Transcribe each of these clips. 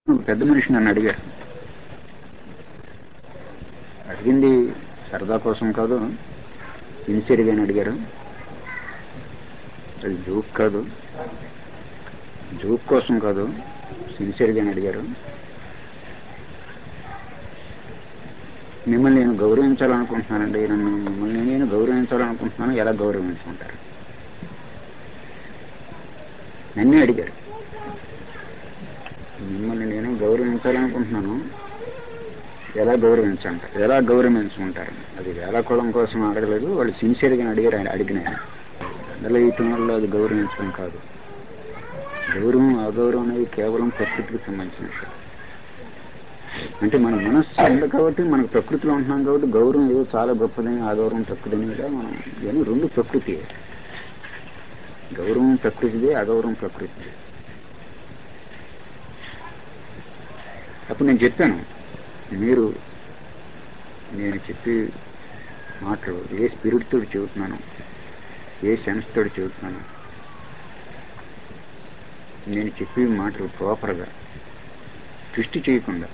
పెద్ద మనిషి నన్ను అడిగారు అడిగింది సరదా కోసం కాదు సిన్సియర్గా అడిగారు అది జోక్ కాదు జోక్ కోసం కాదు సిన్సియర్గా అడిగారు మిమ్మల్ని నేను గౌరవించాలనుకుంటున్నానండి నన్ను మిమ్మల్ని నేను గౌరవించాలనుకుంటున్నాను ఎలా గౌరవించుకుంటారు నన్నే అడిగారు మిమ్మల్ని నేను గౌరవించాలనుకుంటున్నాను ఎలా గౌరవించంటారు ఎలా గౌరవించుకుంటారు అది వేళాకుళం కోసం అడగలేదు వాళ్ళు సిన్సియర్గా అడిగారు ఆయన అడిగిన అందులో ఈ వల్ల అది గౌరవించడం కాదు గౌరవం అగౌరవం అనేది కేవలం ప్రకృతికి సంబంధించిన విషయం అంటే మన మనస్సు ఉంది కాబట్టి మనకు ప్రకృతిలో ఉంటున్నాం కాబట్టి గౌరవం ఏదో చాలా గొప్పదని అగౌరవం తక్కువదని కూడా మనం ఇవన్నీ రెండు ప్రకృతి గౌరవం ప్రకృతిదే అగౌరవం ప్రకృతిదే అప్పుడు నేను చెప్పాను మీరు నేను చెప్పి మాటలు ఏ స్పిరిట్ తోటి చెబుతున్నాను ఏ సెన్స్ తోటి చెబుతున్నాను నేను చెప్పే మాటలు ప్రాపర్గా ట్విస్ట్ చేయకుండా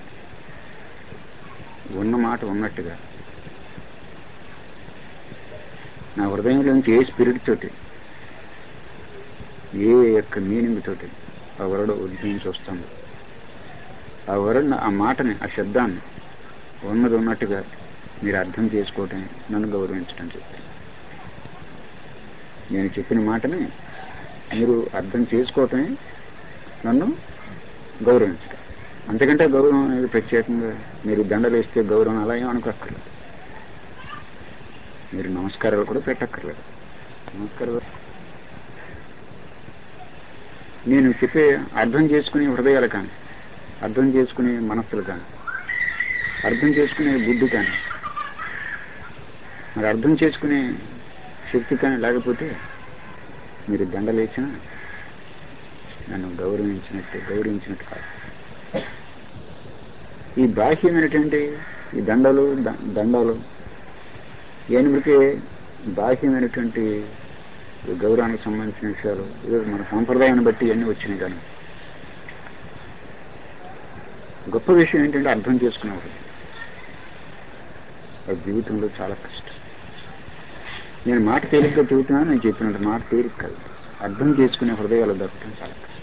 ఉన్న మాట ఉన్నట్టుగా నా హృదయంలోంచి ఏ స్పిరిట్ తోటి ఏ యొక్క మీనింగ్ తోటి ఆ వరడు ఉద్యమించి వస్తుంది ఆ వరణ ఆ మాటని ఆ శబ్దాన్ని ఉన్నది ఉన్నట్టుగా మీరు అర్థం చేసుకోవటం నన్ను గౌరవించడం చెప్పాను నేను చెప్పిన మాటని మీరు అర్థం చేసుకోవటమే నన్ను గౌరవించడం అంతకంటే గౌరవం అనేది ప్రత్యేకంగా మీరు దండలు వేస్తే గౌరవం అలా ఏం అనుకోక్కర్లేదు మీరు నమస్కారాలు కూడా పెట్టక్కర్లేదు నమస్కారాలు నేను చెప్పే అర్థం చేసుకునే హృదయాలు కానీ అర్థం చేసుకునే మనస్సులు కానీ అర్థం చేసుకునే బుద్ధి కానీ మరి అర్థం చేసుకునే శక్తి కానీ లేకపోతే మీరు దండలేచినా నన్ను గౌరవించినట్టు గౌరవించినట్టు కాదు ఈ బాహ్యమైనటువంటి ఈ దండలు దండలు ఏనుగుకే బాహ్యమైనటువంటి గౌరవానికి సంబంధించిన విషయాలు ఏదో మన సాంప్రదాయాన్ని బట్టి ఇవన్నీ వచ్చినాయి కానీ గొప్ప విషయం ఏంటంటే అర్థం చేసుకునేవాడు అది జీవితంలో చాలా కష్టం నేను మాట తేలిగ్గా చెబుతున్నాను నేను చెప్పినట్టు మాట తేలిక కాదు అర్థం చేసుకునే హృదయాలు దొరకడం చాలా కష్టం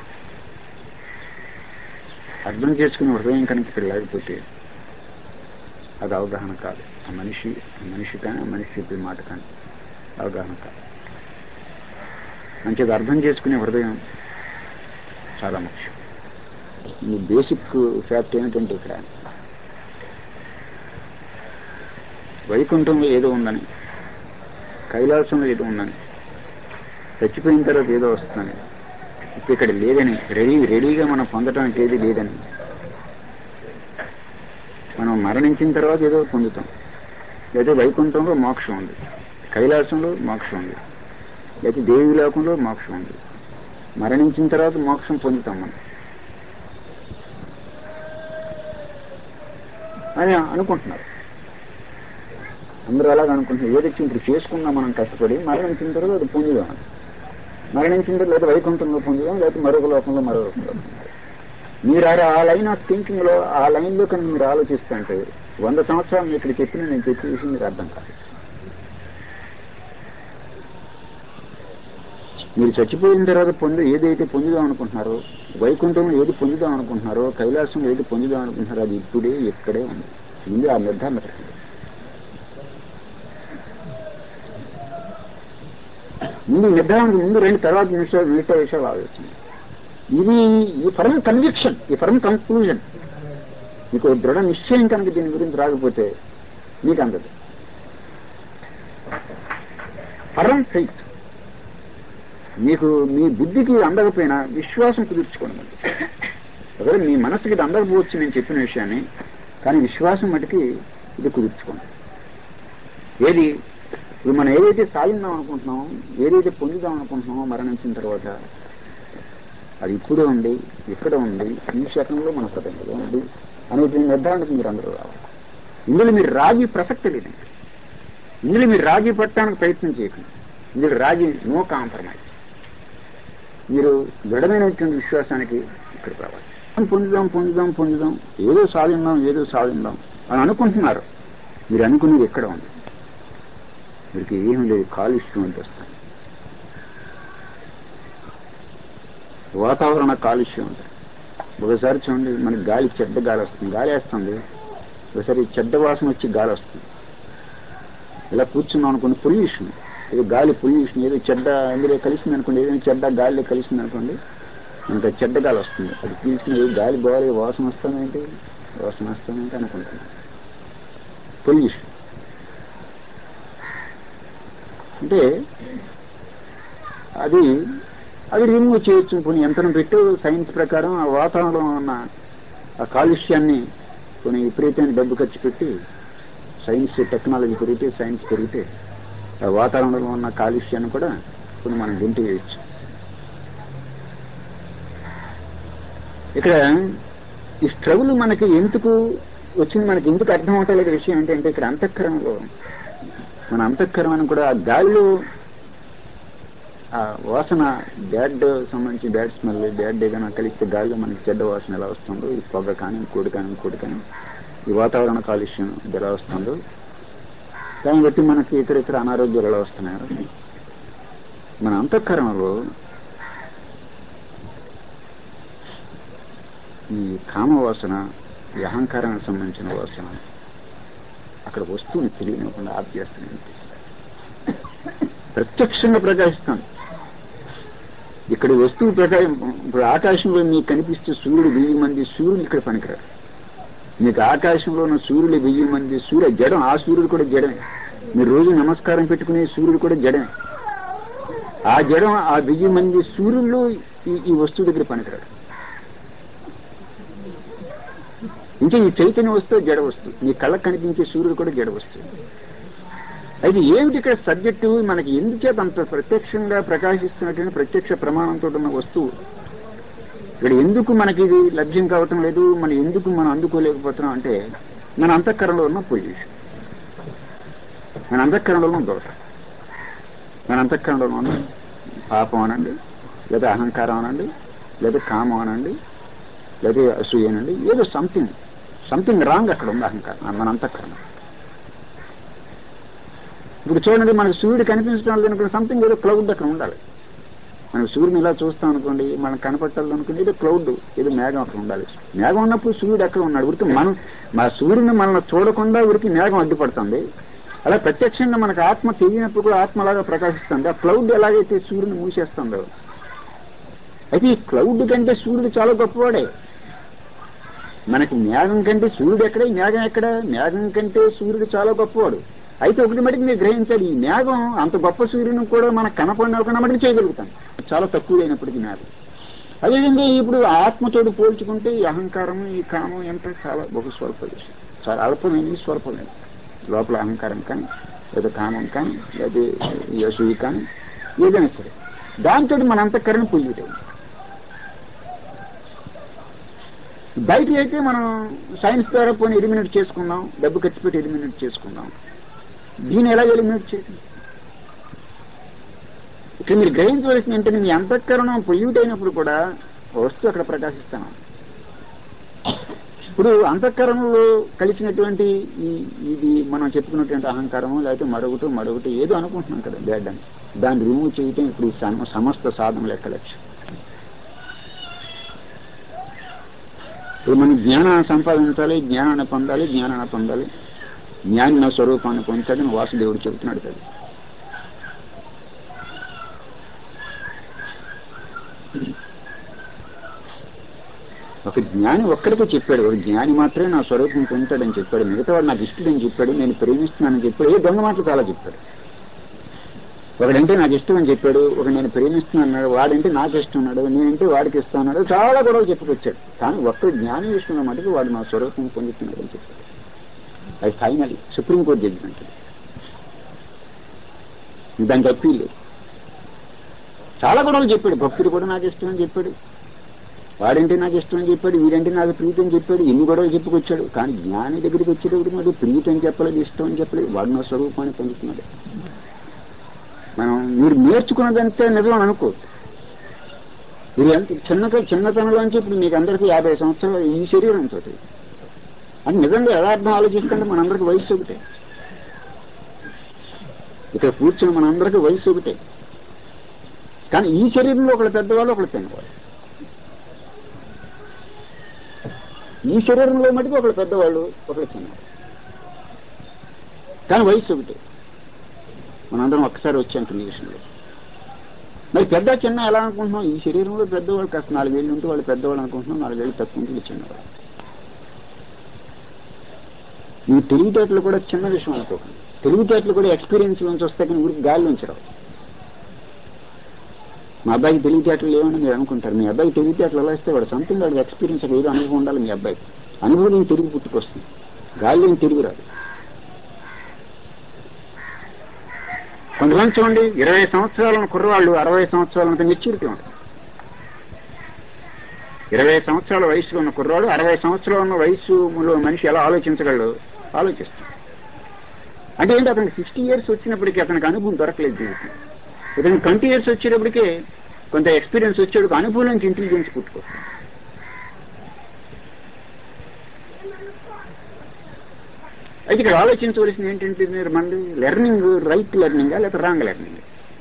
అర్థం చేసుకునే హృదయం కనుక ఇక్కడ లేకపోతే అది అవగాహన కాదు ఆ మనిషి ఆ మనిషి కానీ ఆ మనిషి చెప్పే మాట కానీ అవగాహన కాదు మంచిది అర్థం చేసుకునే హృదయం చాలా ముఖ్యం ఈ బేసిక్ ఫ్యాక్ట్ ఏమిటంటే ఇక్కడ వైకుంఠంలో ఏదో ఉందని కైలాసంలో ఏదో ఉందని చచ్చిపోయిన తర్వాత ఏదో వస్తుందని ఇప్పుడు ఇక్కడ లేదని రెడీ రెడీగా మనం పొందడానికి ఏది లేదని మనం మరణించిన తర్వాత ఏదో పొందుతాం లేదా వైకుంఠంలో మోక్షం ఉంది కైలాసంలో మోక్షం ఉంది లేదా దేవి లోకంలో మోక్షం ఉంది మరణించిన తర్వాత మోక్షం పొందుతాం మనం అని అనుకుంటున్నారు అందరూ అలాగ అనుకుంటున్నారు ఏదైతే ఇప్పుడు చేసుకున్నా మనం కష్టపడి మరణించిన తర్వాత అది పొందుదాం మరణించిన తర్వాత లేదా వైకుంఠంలో పొందుదాం లేదా మరొక లోకంలో మరో లోకంలో మీరు ఆ లైన్ ఆఫ్ థింకింగ్ లో ఆ లైన్లో కనుక మీరు ఆలోచిస్తుంటే వంద సంవత్సరాలు ఇక్కడ చెప్పిన నేను చెప్పే విషయం మీకు అర్థం కాదు మీరు చచ్చిపోయిన తర్వాత పొంది ఏదైతే పొందుదాం అనుకుంటున్నారో వైకుంఠంలో ఏది పొందుదాం అనుకుంటున్నారో కైలాసం ఏది పొందుదాం అనుకుంటున్నారో అది ఇప్పుడే ఇక్కడే ఉంది ముందు ఆ నిర్ధారణ పెట్టండి ముందు నిర్ధారణకు ముందు రెండు తర్వాత నిమిషాలు మిగతా విషయాలు ఆలోచించండి ఇది ఈ ఫర్మ్ కన్విక్షన్ ఈ ఫర్మ్ కంక్లూజన్ మీకు దృఢ నిశ్చయం కనుక దీని గురించి రాకపోతే మీకు అందదు ఫర్మ్ ఫెయిత్ మీకు మీ బుద్ధికి అందకపోయినా విశ్వాసం కుదుర్చుకోండి ఒకవేళ మీ మనసుకి ఇది అందకపోవచ్చు నేను చెప్పిన విషయాన్ని కానీ విశ్వాసం మటుకి ఇది కుదుర్చుకోండి ఏది ఇప్పుడు మనం ఏదైతే సాధిందాం అనుకుంటున్నామో ఏదైతే పొందుదాం అనుకుంటున్నామో మరణించిన తర్వాత అది ఇప్పుడే ఉంది ఇక్కడ ఉంది ఈ శకంలో మన హృదయంలో ఉంది అనేది నిర్ధారణకు మీరు అందరూ రావాలి ఇందులో మీరు రాజీ ప్రసక్తి లేదు ఇందులో మీరు రాజీ పట్టడానికి ప్రయత్నం చేయకండి ఇందులో రాజీ నో కాంప్రమైజ్ మీరు దృఢమైనటువంటి విశ్వాసానికి ఇక్కడికి రావాలి పొందుదాం పొందుదాం పొందుదాం ఏదో సాధిందాం ఏదో సాధిందాం అని అనుకుంటున్నారు మీరు అనుకునేది ఎక్కడ ఉంది వీరికి ఏమి లేదు కాలుష్యం అంటే వస్తాయి వాతావరణ కాలుష్యం ఉంటుంది ఒకసారి చూడండి మనకి గాలి చెడ్డ గాలి వస్తుంది గాలి వేస్తుంది ఒకసారి చెడ్డ వాసన వచ్చి గాలి వస్తుంది ఇలా కూర్చున్నాం అనుకోండి పొల్యూషన్ ఏదో గాలి పొల్యూషన్ ఏదో చెడ్డ అందులో కలిసింది అనుకోండి ఏదైనా చెడ్డ గాలిలో కలిసింది అనుకోండి మనకి అది చెడ్డ గాలి వస్తుంది అది పీల్చుకుని ఏ గాలి బాగా వాసన వస్తానంటే వాసన వస్తానంటే అనుకుంటున్నాను పొల్యూషన్ అంటే అది అది రిమూవ్ చేయొచ్చు కొన్ని యంత్రం పెట్టు సైన్స్ ప్రకారం ఆ వాతావరణంలో ఉన్న ఆ కాలుష్యాన్ని కొన్ని విపరీతమైన డబ్బు ఖర్చు పెట్టి సైన్స్ టెక్నాలజీ పెరిగితే సైన్స్ పెరిగితే ఆ వాతావరణంలో ఉన్న కాలుష్యాన్ని కూడా కొన్ని మనం గెంటి వేయచ్చు ఇక్కడ ఈ స్ట్రగుల్ మనకి ఎందుకు వచ్చింది మనకి ఎందుకు అర్థం అవటలేదు విషయం ఏంటంటే ఇక్కడ అంతఃకరణలో మన అంతఃకరణం కూడా ఆ గాలిలో ఆ వాసన బ్యాడ్ సంబంధించి బ్యాడ్ స్మెల్ బ్యాడ్ ఏదైనా కలిస్తే గాలిలో మనకి చెడ్డ వాసన ఎలా వస్తుందో ఈ పొగ కానీ కోడి కానీ కోడి కానీ ఈ వాతావరణ కాలుష్యం ఎలా వస్తుందో దాన్ని బట్టి మనకి ఇతర ఇతర అనారోగ్యాలు ఎలా వస్తున్నాయో మన అంతఃకరణలో ఈ కామ వాసన ఈ అహంకారానికి సంబంధించిన వాసన అక్కడ వస్తువుని తెలియనివ్వకుండా ఆప్ చేస్తుంది ప్రత్యక్షంగా ప్రకాశిస్తాను ఇక్కడ వస్తువు ప్రకాశం ఇప్పుడు ఆకాశంలో మీకు కనిపిస్తే సూర్యుడు వెయ్యి మంది సూర్యులు ఇక్కడ పనికిరారు మీకు ఆకాశంలో ఉన్న సూర్యుడు వెయ్యి మంది సూర్య జడం ఆ సూర్యుడు కూడా జడమే మీరు రోజు నమస్కారం పెట్టుకునే సూర్యుడు కూడా జడమే ఆ జడం ఆ వెయ్యి మంది సూర్యుల్లో ఈ ఈ వస్తువు దగ్గర పనికిరాడు ఇంకా ఈ చైతన్య వస్తువు జడ వస్తువు మీ కళ్ళకు కనిపించే సూర్యుడు కూడా జడ వస్తువు అయితే ఏమిటి ఇక్కడ సబ్జెక్టు మనకి ఎందుచేత అంత ప్రత్యక్షంగా ప్రకాశిస్తున్నటువంటి ప్రత్యక్ష ప్రమాణంతో ఉన్న వస్తువు ఇక్కడ ఎందుకు మనకి ఇది లభ్యం కావటం లేదు మనం ఎందుకు మనం అందుకోలేకపోతున్నాం అంటే మన అంతఃకరణలో ఉన్న పొల్యూషన్ మన అంతఃకరణలో ఉన్న దోష మన అంతఃకరణలో ఉన్న పాపం అనండి లేదా అహంకారం అనండి లేదా కామం అనండి లేదా అసూయ అనండి ఏదో సంథింగ్ సంథింగ్ రాంగ్ అక్కడ ఉంది అహంకారం మన అంతఃకరణం ఇప్పుడు చూడండి మనకు సూర్యుడు కనిపించడం లేదు అనుకోండి సంథింగ్ ఏదో క్లౌడ్ అక్కడ ఉండాలి మనం సూర్యుని ఇలా చూస్తాం అనుకోండి మనం కనపట్టాలి అనుకోండి ఏదో క్లౌడ్ ఏదో మేఘం అక్కడ ఉండాలి మేఘం ఉన్నప్పుడు సూర్యుడు అక్కడ ఉన్నాడు ఉరికి మనం మా సూర్యుని మనల్ని చూడకుండా ఉరికి మేఘం అడ్డుపడుతుంది అలా ప్రత్యక్షంగా మనకు ఆత్మ తెలియనప్పుడు కూడా ఆత్మలాగా ప్రకాశిస్తుంది ఆ క్లౌడ్ ఎలాగైతే సూర్యుని మూసేస్తుందో అయితే ఈ క్లౌడ్ కంటే సూర్యుడు చాలా గొప్పవాడే మనకి మేఘం కంటే సూర్యుడు ఎక్కడ ఈ మేఘం ఎక్కడ మేఘం కంటే సూర్యుడు చాలా గొప్పవాడు అయితే ఒకటి మటుకు మీరు గ్రహించాలి ఈ మేఘం అంత గొప్ప సూర్యుని కూడా మనకు కనపడిన మటుకు చేయగలుగుతాం చాలా తక్కువ అయినప్పటికీ మేఘం అదేవిధంగా ఇప్పుడు ఆత్మతోటి పోల్చుకుంటే ఈ అహంకారం ఈ కామం ఎంత చాలా బహు స్వల్ప విషయం చాలా అల్పమైనది స్వల్పమైనది లోపల అహంకారం కానీ లేదా కామం కానీ లేదా ఈ అసూయి కానీ ఏదైనా సరే దాంతో మన అంతఃకరణ పొల్యూట్ అయింది బయట అయితే మనం సైన్స్ ద్వారా పోనీ ఎలిమినేట్ చేసుకుందాం డబ్బు ఖర్చు పెట్టి ఎలిమినేట్ చేసుకుందాం దీన్ని ఎలా ఎలిమినేట్ చేయండి ఇక్కడ మీరు గ్రహించవలసింది ఏంటంటే మీ అంతఃకరణం పొల్యూట్ అయినప్పుడు కూడా వస్తువు అక్కడ ప్రకాశిస్తాను ఇప్పుడు అంతఃకరణలో కలిసినటువంటి ఈ ఇది మనం చెప్పుకున్నటువంటి అహంకారము లేకపోతే మరొకటి మరొకటి ఏదో అనుకుంటున్నాం కదా బ్యాడ్ అని దాన్ని రిమూవ్ చేయటం ఇప్పుడు ఈ సమ- సమస్త సాధన లెక్క లక్ష్యం ఇప్పుడు మనం జ్ఞానాన్ని సంపాదించాలి జ్ఞానాన్ని పొందాలి జ్ఞానాన్ని పొందాలి జ్ఞాని నా స్వరూపాన్ని పొందుతాడని వాసుదేవుడు చెబుతున్నాడు కదా ఒక జ్ఞాని ఒక్కడికే చెప్పాడు ఒక జ్ఞాని మాత్రమే నా స్వరూపం పొందుతాడని చెప్పాడు మిగతా వాడు నాకు ఇష్టడని చెప్పాడు నేను ప్రేమిస్తున్నానని చెప్పాడు ఏ దొంగ మాటలు చాలా చెప్పాడు ఒకడంటే నాకు ఇష్టం అని చెప్పాడు ఒక నేను ప్రేమిస్తున్నాను అన్నాడు వాడంటే నాకు ఇష్టం అన్నాడు నేనంటే వాడికి ఇష్టం అన్నాడు చాలా గొడవలు చెప్పుకొచ్చాడు కానీ ఒక్క జ్ఞాని విషయంలో మటుకు వాడు నా స్వరూపం పొందుతున్నాడు అని చెప్పాడు అది ఫైనల్ సుప్రీంకోర్టు జడ్జిమెంట్ దానికి అప్పీల్ లేదు చాలా గొడవలు చెప్పాడు భక్తుడు కూడా నాకు ఇష్టం అని చెప్పాడు వాడంటే నాకు ఇష్టం అని చెప్పాడు వీడంటే నాకు ప్రీతి అని చెప్పాడు ఎన్ని గొడవలు చెప్పుకొచ్చాడు కానీ జ్ఞాని దగ్గరికి వచ్చేటప్పుడు మరి ప్రీతి అని చెప్పలేదు ఇష్టం అని చెప్పలేదు వాడు నా స్వరూపాన్ని పొందుతున్నాడు మనం మీరు నేర్చుకున్నదంతే నిజం అని అనుకో ఇది ఎంత చిన్న చిన్నతనంలోంచి ఇప్పుడు మీకు అందరికీ యాభై సంవత్సరాలు ఈ శరీరంతో అది నిజంగా యథార్థం ఆలోచిస్తుంటే మనందరికీ వయసు ఒకటే ఇక్కడ కూర్చుని మనందరికీ వయసు ఒకటే కానీ ఈ శరీరంలో ఒకళ్ళు పెద్దవాళ్ళు ఒకళ్ళు చిన్నవాళ్ళు ఈ శరీరంలో మటుకు ఒకళ్ళు పెద్దవాళ్ళు ఒకళ్ళు చిన్నవాళ్ళు కానీ వయసు ఒకటే మనందరం ఒక్కసారి వచ్చాం క్రియేషన్లో మరి పెద్ద చిన్న ఎలా అనుకుంటున్నాం ఈ శరీరంలో పెద్దవాళ్ళు కాస్త నాలుగేళ్ళు ఉంటే వాళ్ళు పెద్దవాళ్ళు అనుకుంటున్నాం నాలుగేళ్ళు తక్కువ ఉంటే వీళ్ళు చిన్నవాళ్ళు ఈ తెలివితేటలు కూడా చిన్న విషయం అనుకోకండి తెలివితేటలు కూడా ఎక్స్పీరియన్స్ నుంచి వస్తే కానీ ఊరికి గాలి నుంచి రావు మా అబ్బాయికి తెలివితేటలు లేవని మీరు అనుకుంటారు మీ అబ్బాయికి తెలివితేటలు ఎలా ఇస్తే వాడు సంథింగ్ వాడికి ఎక్స్పీరియన్స్ ఏదో అనుభవం ఉండాలి మీ అబ్బాయికి అనుభవం తిరిగి పుట్టుకొస్తుంది గాలిలో తిరిగి రాదు కొంతమంది చూడండి ఇరవై సంవత్సరాల కుర్రవాళ్ళు అరవై సంవత్సరాలంత మెచ్యూరిటీ ఉంటుంది ఇరవై సంవత్సరాల వయసులో ఉన్న కుర్రవాడు అరవై సంవత్సరాల ఉన్న వయసులో మనిషి ఎలా ఆలోచించగలడు ఆలోచిస్తాడు అంటే ఏంటి అతనికి సిక్స్టీ ఇయర్స్ వచ్చినప్పటికీ అతనికి అనుభవం దొరకలేదు జీవితం ఇతనికి ట్వంటీ ఇయర్స్ వచ్చేటప్పటికే కొంత ఎక్స్పీరియన్స్ వచ్చేటప్పుడు అనుభవం నుంచి ఇంటెలిజెన్స్ పుట్టుకొస్తుంది అయితే ఇక్కడ ఆలోచించవలసింది ఏంటంటే మీరు మళ్ళీ లెర్నింగ్ రైట్ లెర్నింగా లేకపోతే రాంగ్ లెర్నింగ్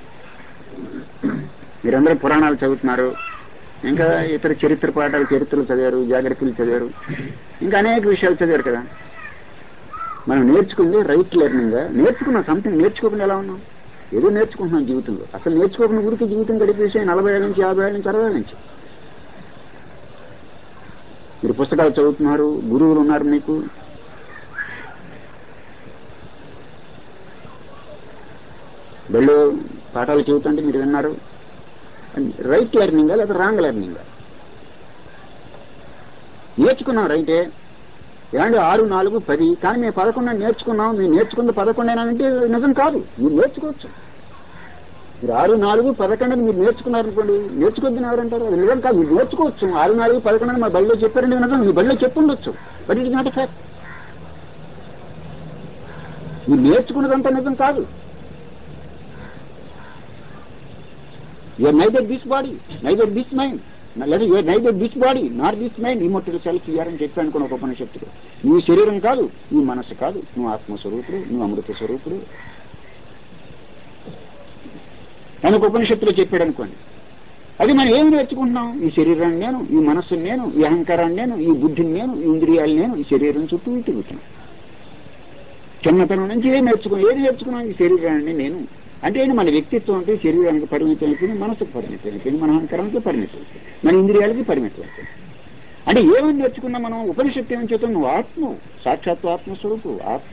మీరందరూ పురాణాలు చదువుతున్నారు ఇంకా ఇతర చరిత్ర పాఠాలు చరిత్రలు చదివారు జాగ్రత్తలు చదివారు ఇంకా అనేక విషయాలు చదివారు కదా మనం నేర్చుకుంది రైట్ లెర్నింగ్ నేర్చుకున్నాం సంథింగ్ నేర్చుకోకుండా ఎలా ఉన్నాం ఏదో నేర్చుకుంటున్నాం జీవితంలో అసలు నేర్చుకోకుండా ఊరికి జీవితం గడిపేసే నలభై ఏళ్ళ నుంచి యాభై ఏళ్ళ నుంచి అరవై ఏళ్ళ నుంచి మీరు పుస్తకాలు చదువుతున్నారు గురువులు ఉన్నారు మీకు వెళ్ళు పాఠాలు చెబుతుంటే మీరు విన్నారు రైట్ లెర్నింగా లేదా రాంగ్ లెర్నింగా నేర్చుకున్నాం రైటే ఏమంటే ఆరు నాలుగు పది కానీ మేము పదకొండు నేర్చుకున్నాం మీరు నేర్చుకున్న పదకొండేనంటే నిజం కాదు మీరు నేర్చుకోవచ్చు మీరు ఆరు నాలుగు పదకొండు అని మీరు నేర్చుకున్నారనుకోండి నేర్చుకోద్దని ఎవరంటారు అది నిజం కాదు మీరు నేర్చుకోవచ్చు ఆరు నాలుగు పదకొండు అని మా బడిలో చెప్పారండి నిజం మీ బడిలో చెప్పుండొచ్చు బట్ ఇట్ నాట్ ఫ్యాక్ట్ మీరు నేర్చుకున్నదంతా నిజం కాదు you are neither this body neither this mind లేదా you are neither this body not this mind immortal self you are అని చెప్పి అనుకున్న ఒక ఉపనిషత్తుడు నువ్వు శరీరం కాదు నువ్వు మనస్సు కాదు నువ్వు ఆత్మస్వరూపుడు నువ్వు అమృత స్వరూపుడు అని ఒక ఉపనిషత్తులో చెప్పాడు అనుకోండి అది మనం ఏమి నేర్చుకుంటున్నాం ఈ శరీరాన్ని నేను ఈ మనస్సుని నేను ఈ అహంకారాన్ని నేను ఈ బుద్ధిని నేను ఈ ఇంద్రియాలు నేను ఈ శరీరం చుట్టూ తిరుగుతున్నాను చిన్నతనం నుంచి ఏం నేర్చుకున్నాం ఏది నేర్చుకున్నాం ఈ శరీరాన్ని నేను అంటే ఏంటి మన వ్యక్తిత్వం అంటే శరీరానికి పరిమితం అయిపోయింది మనసుకు పరిమితం అయిపోయింది మన అహంకారానికి పరిమితం అయిపోయింది మన ఇంద్రియాలకి పరిమితం అయిపోయింది అంటే ఏమని నేర్చుకున్నాం మనం ఉపనిషత్తు ఏమని చెప్తాం నువ్వు ఆత్మ సాక్షాత్తు ఆత్మస్వరూపు ఆత్మ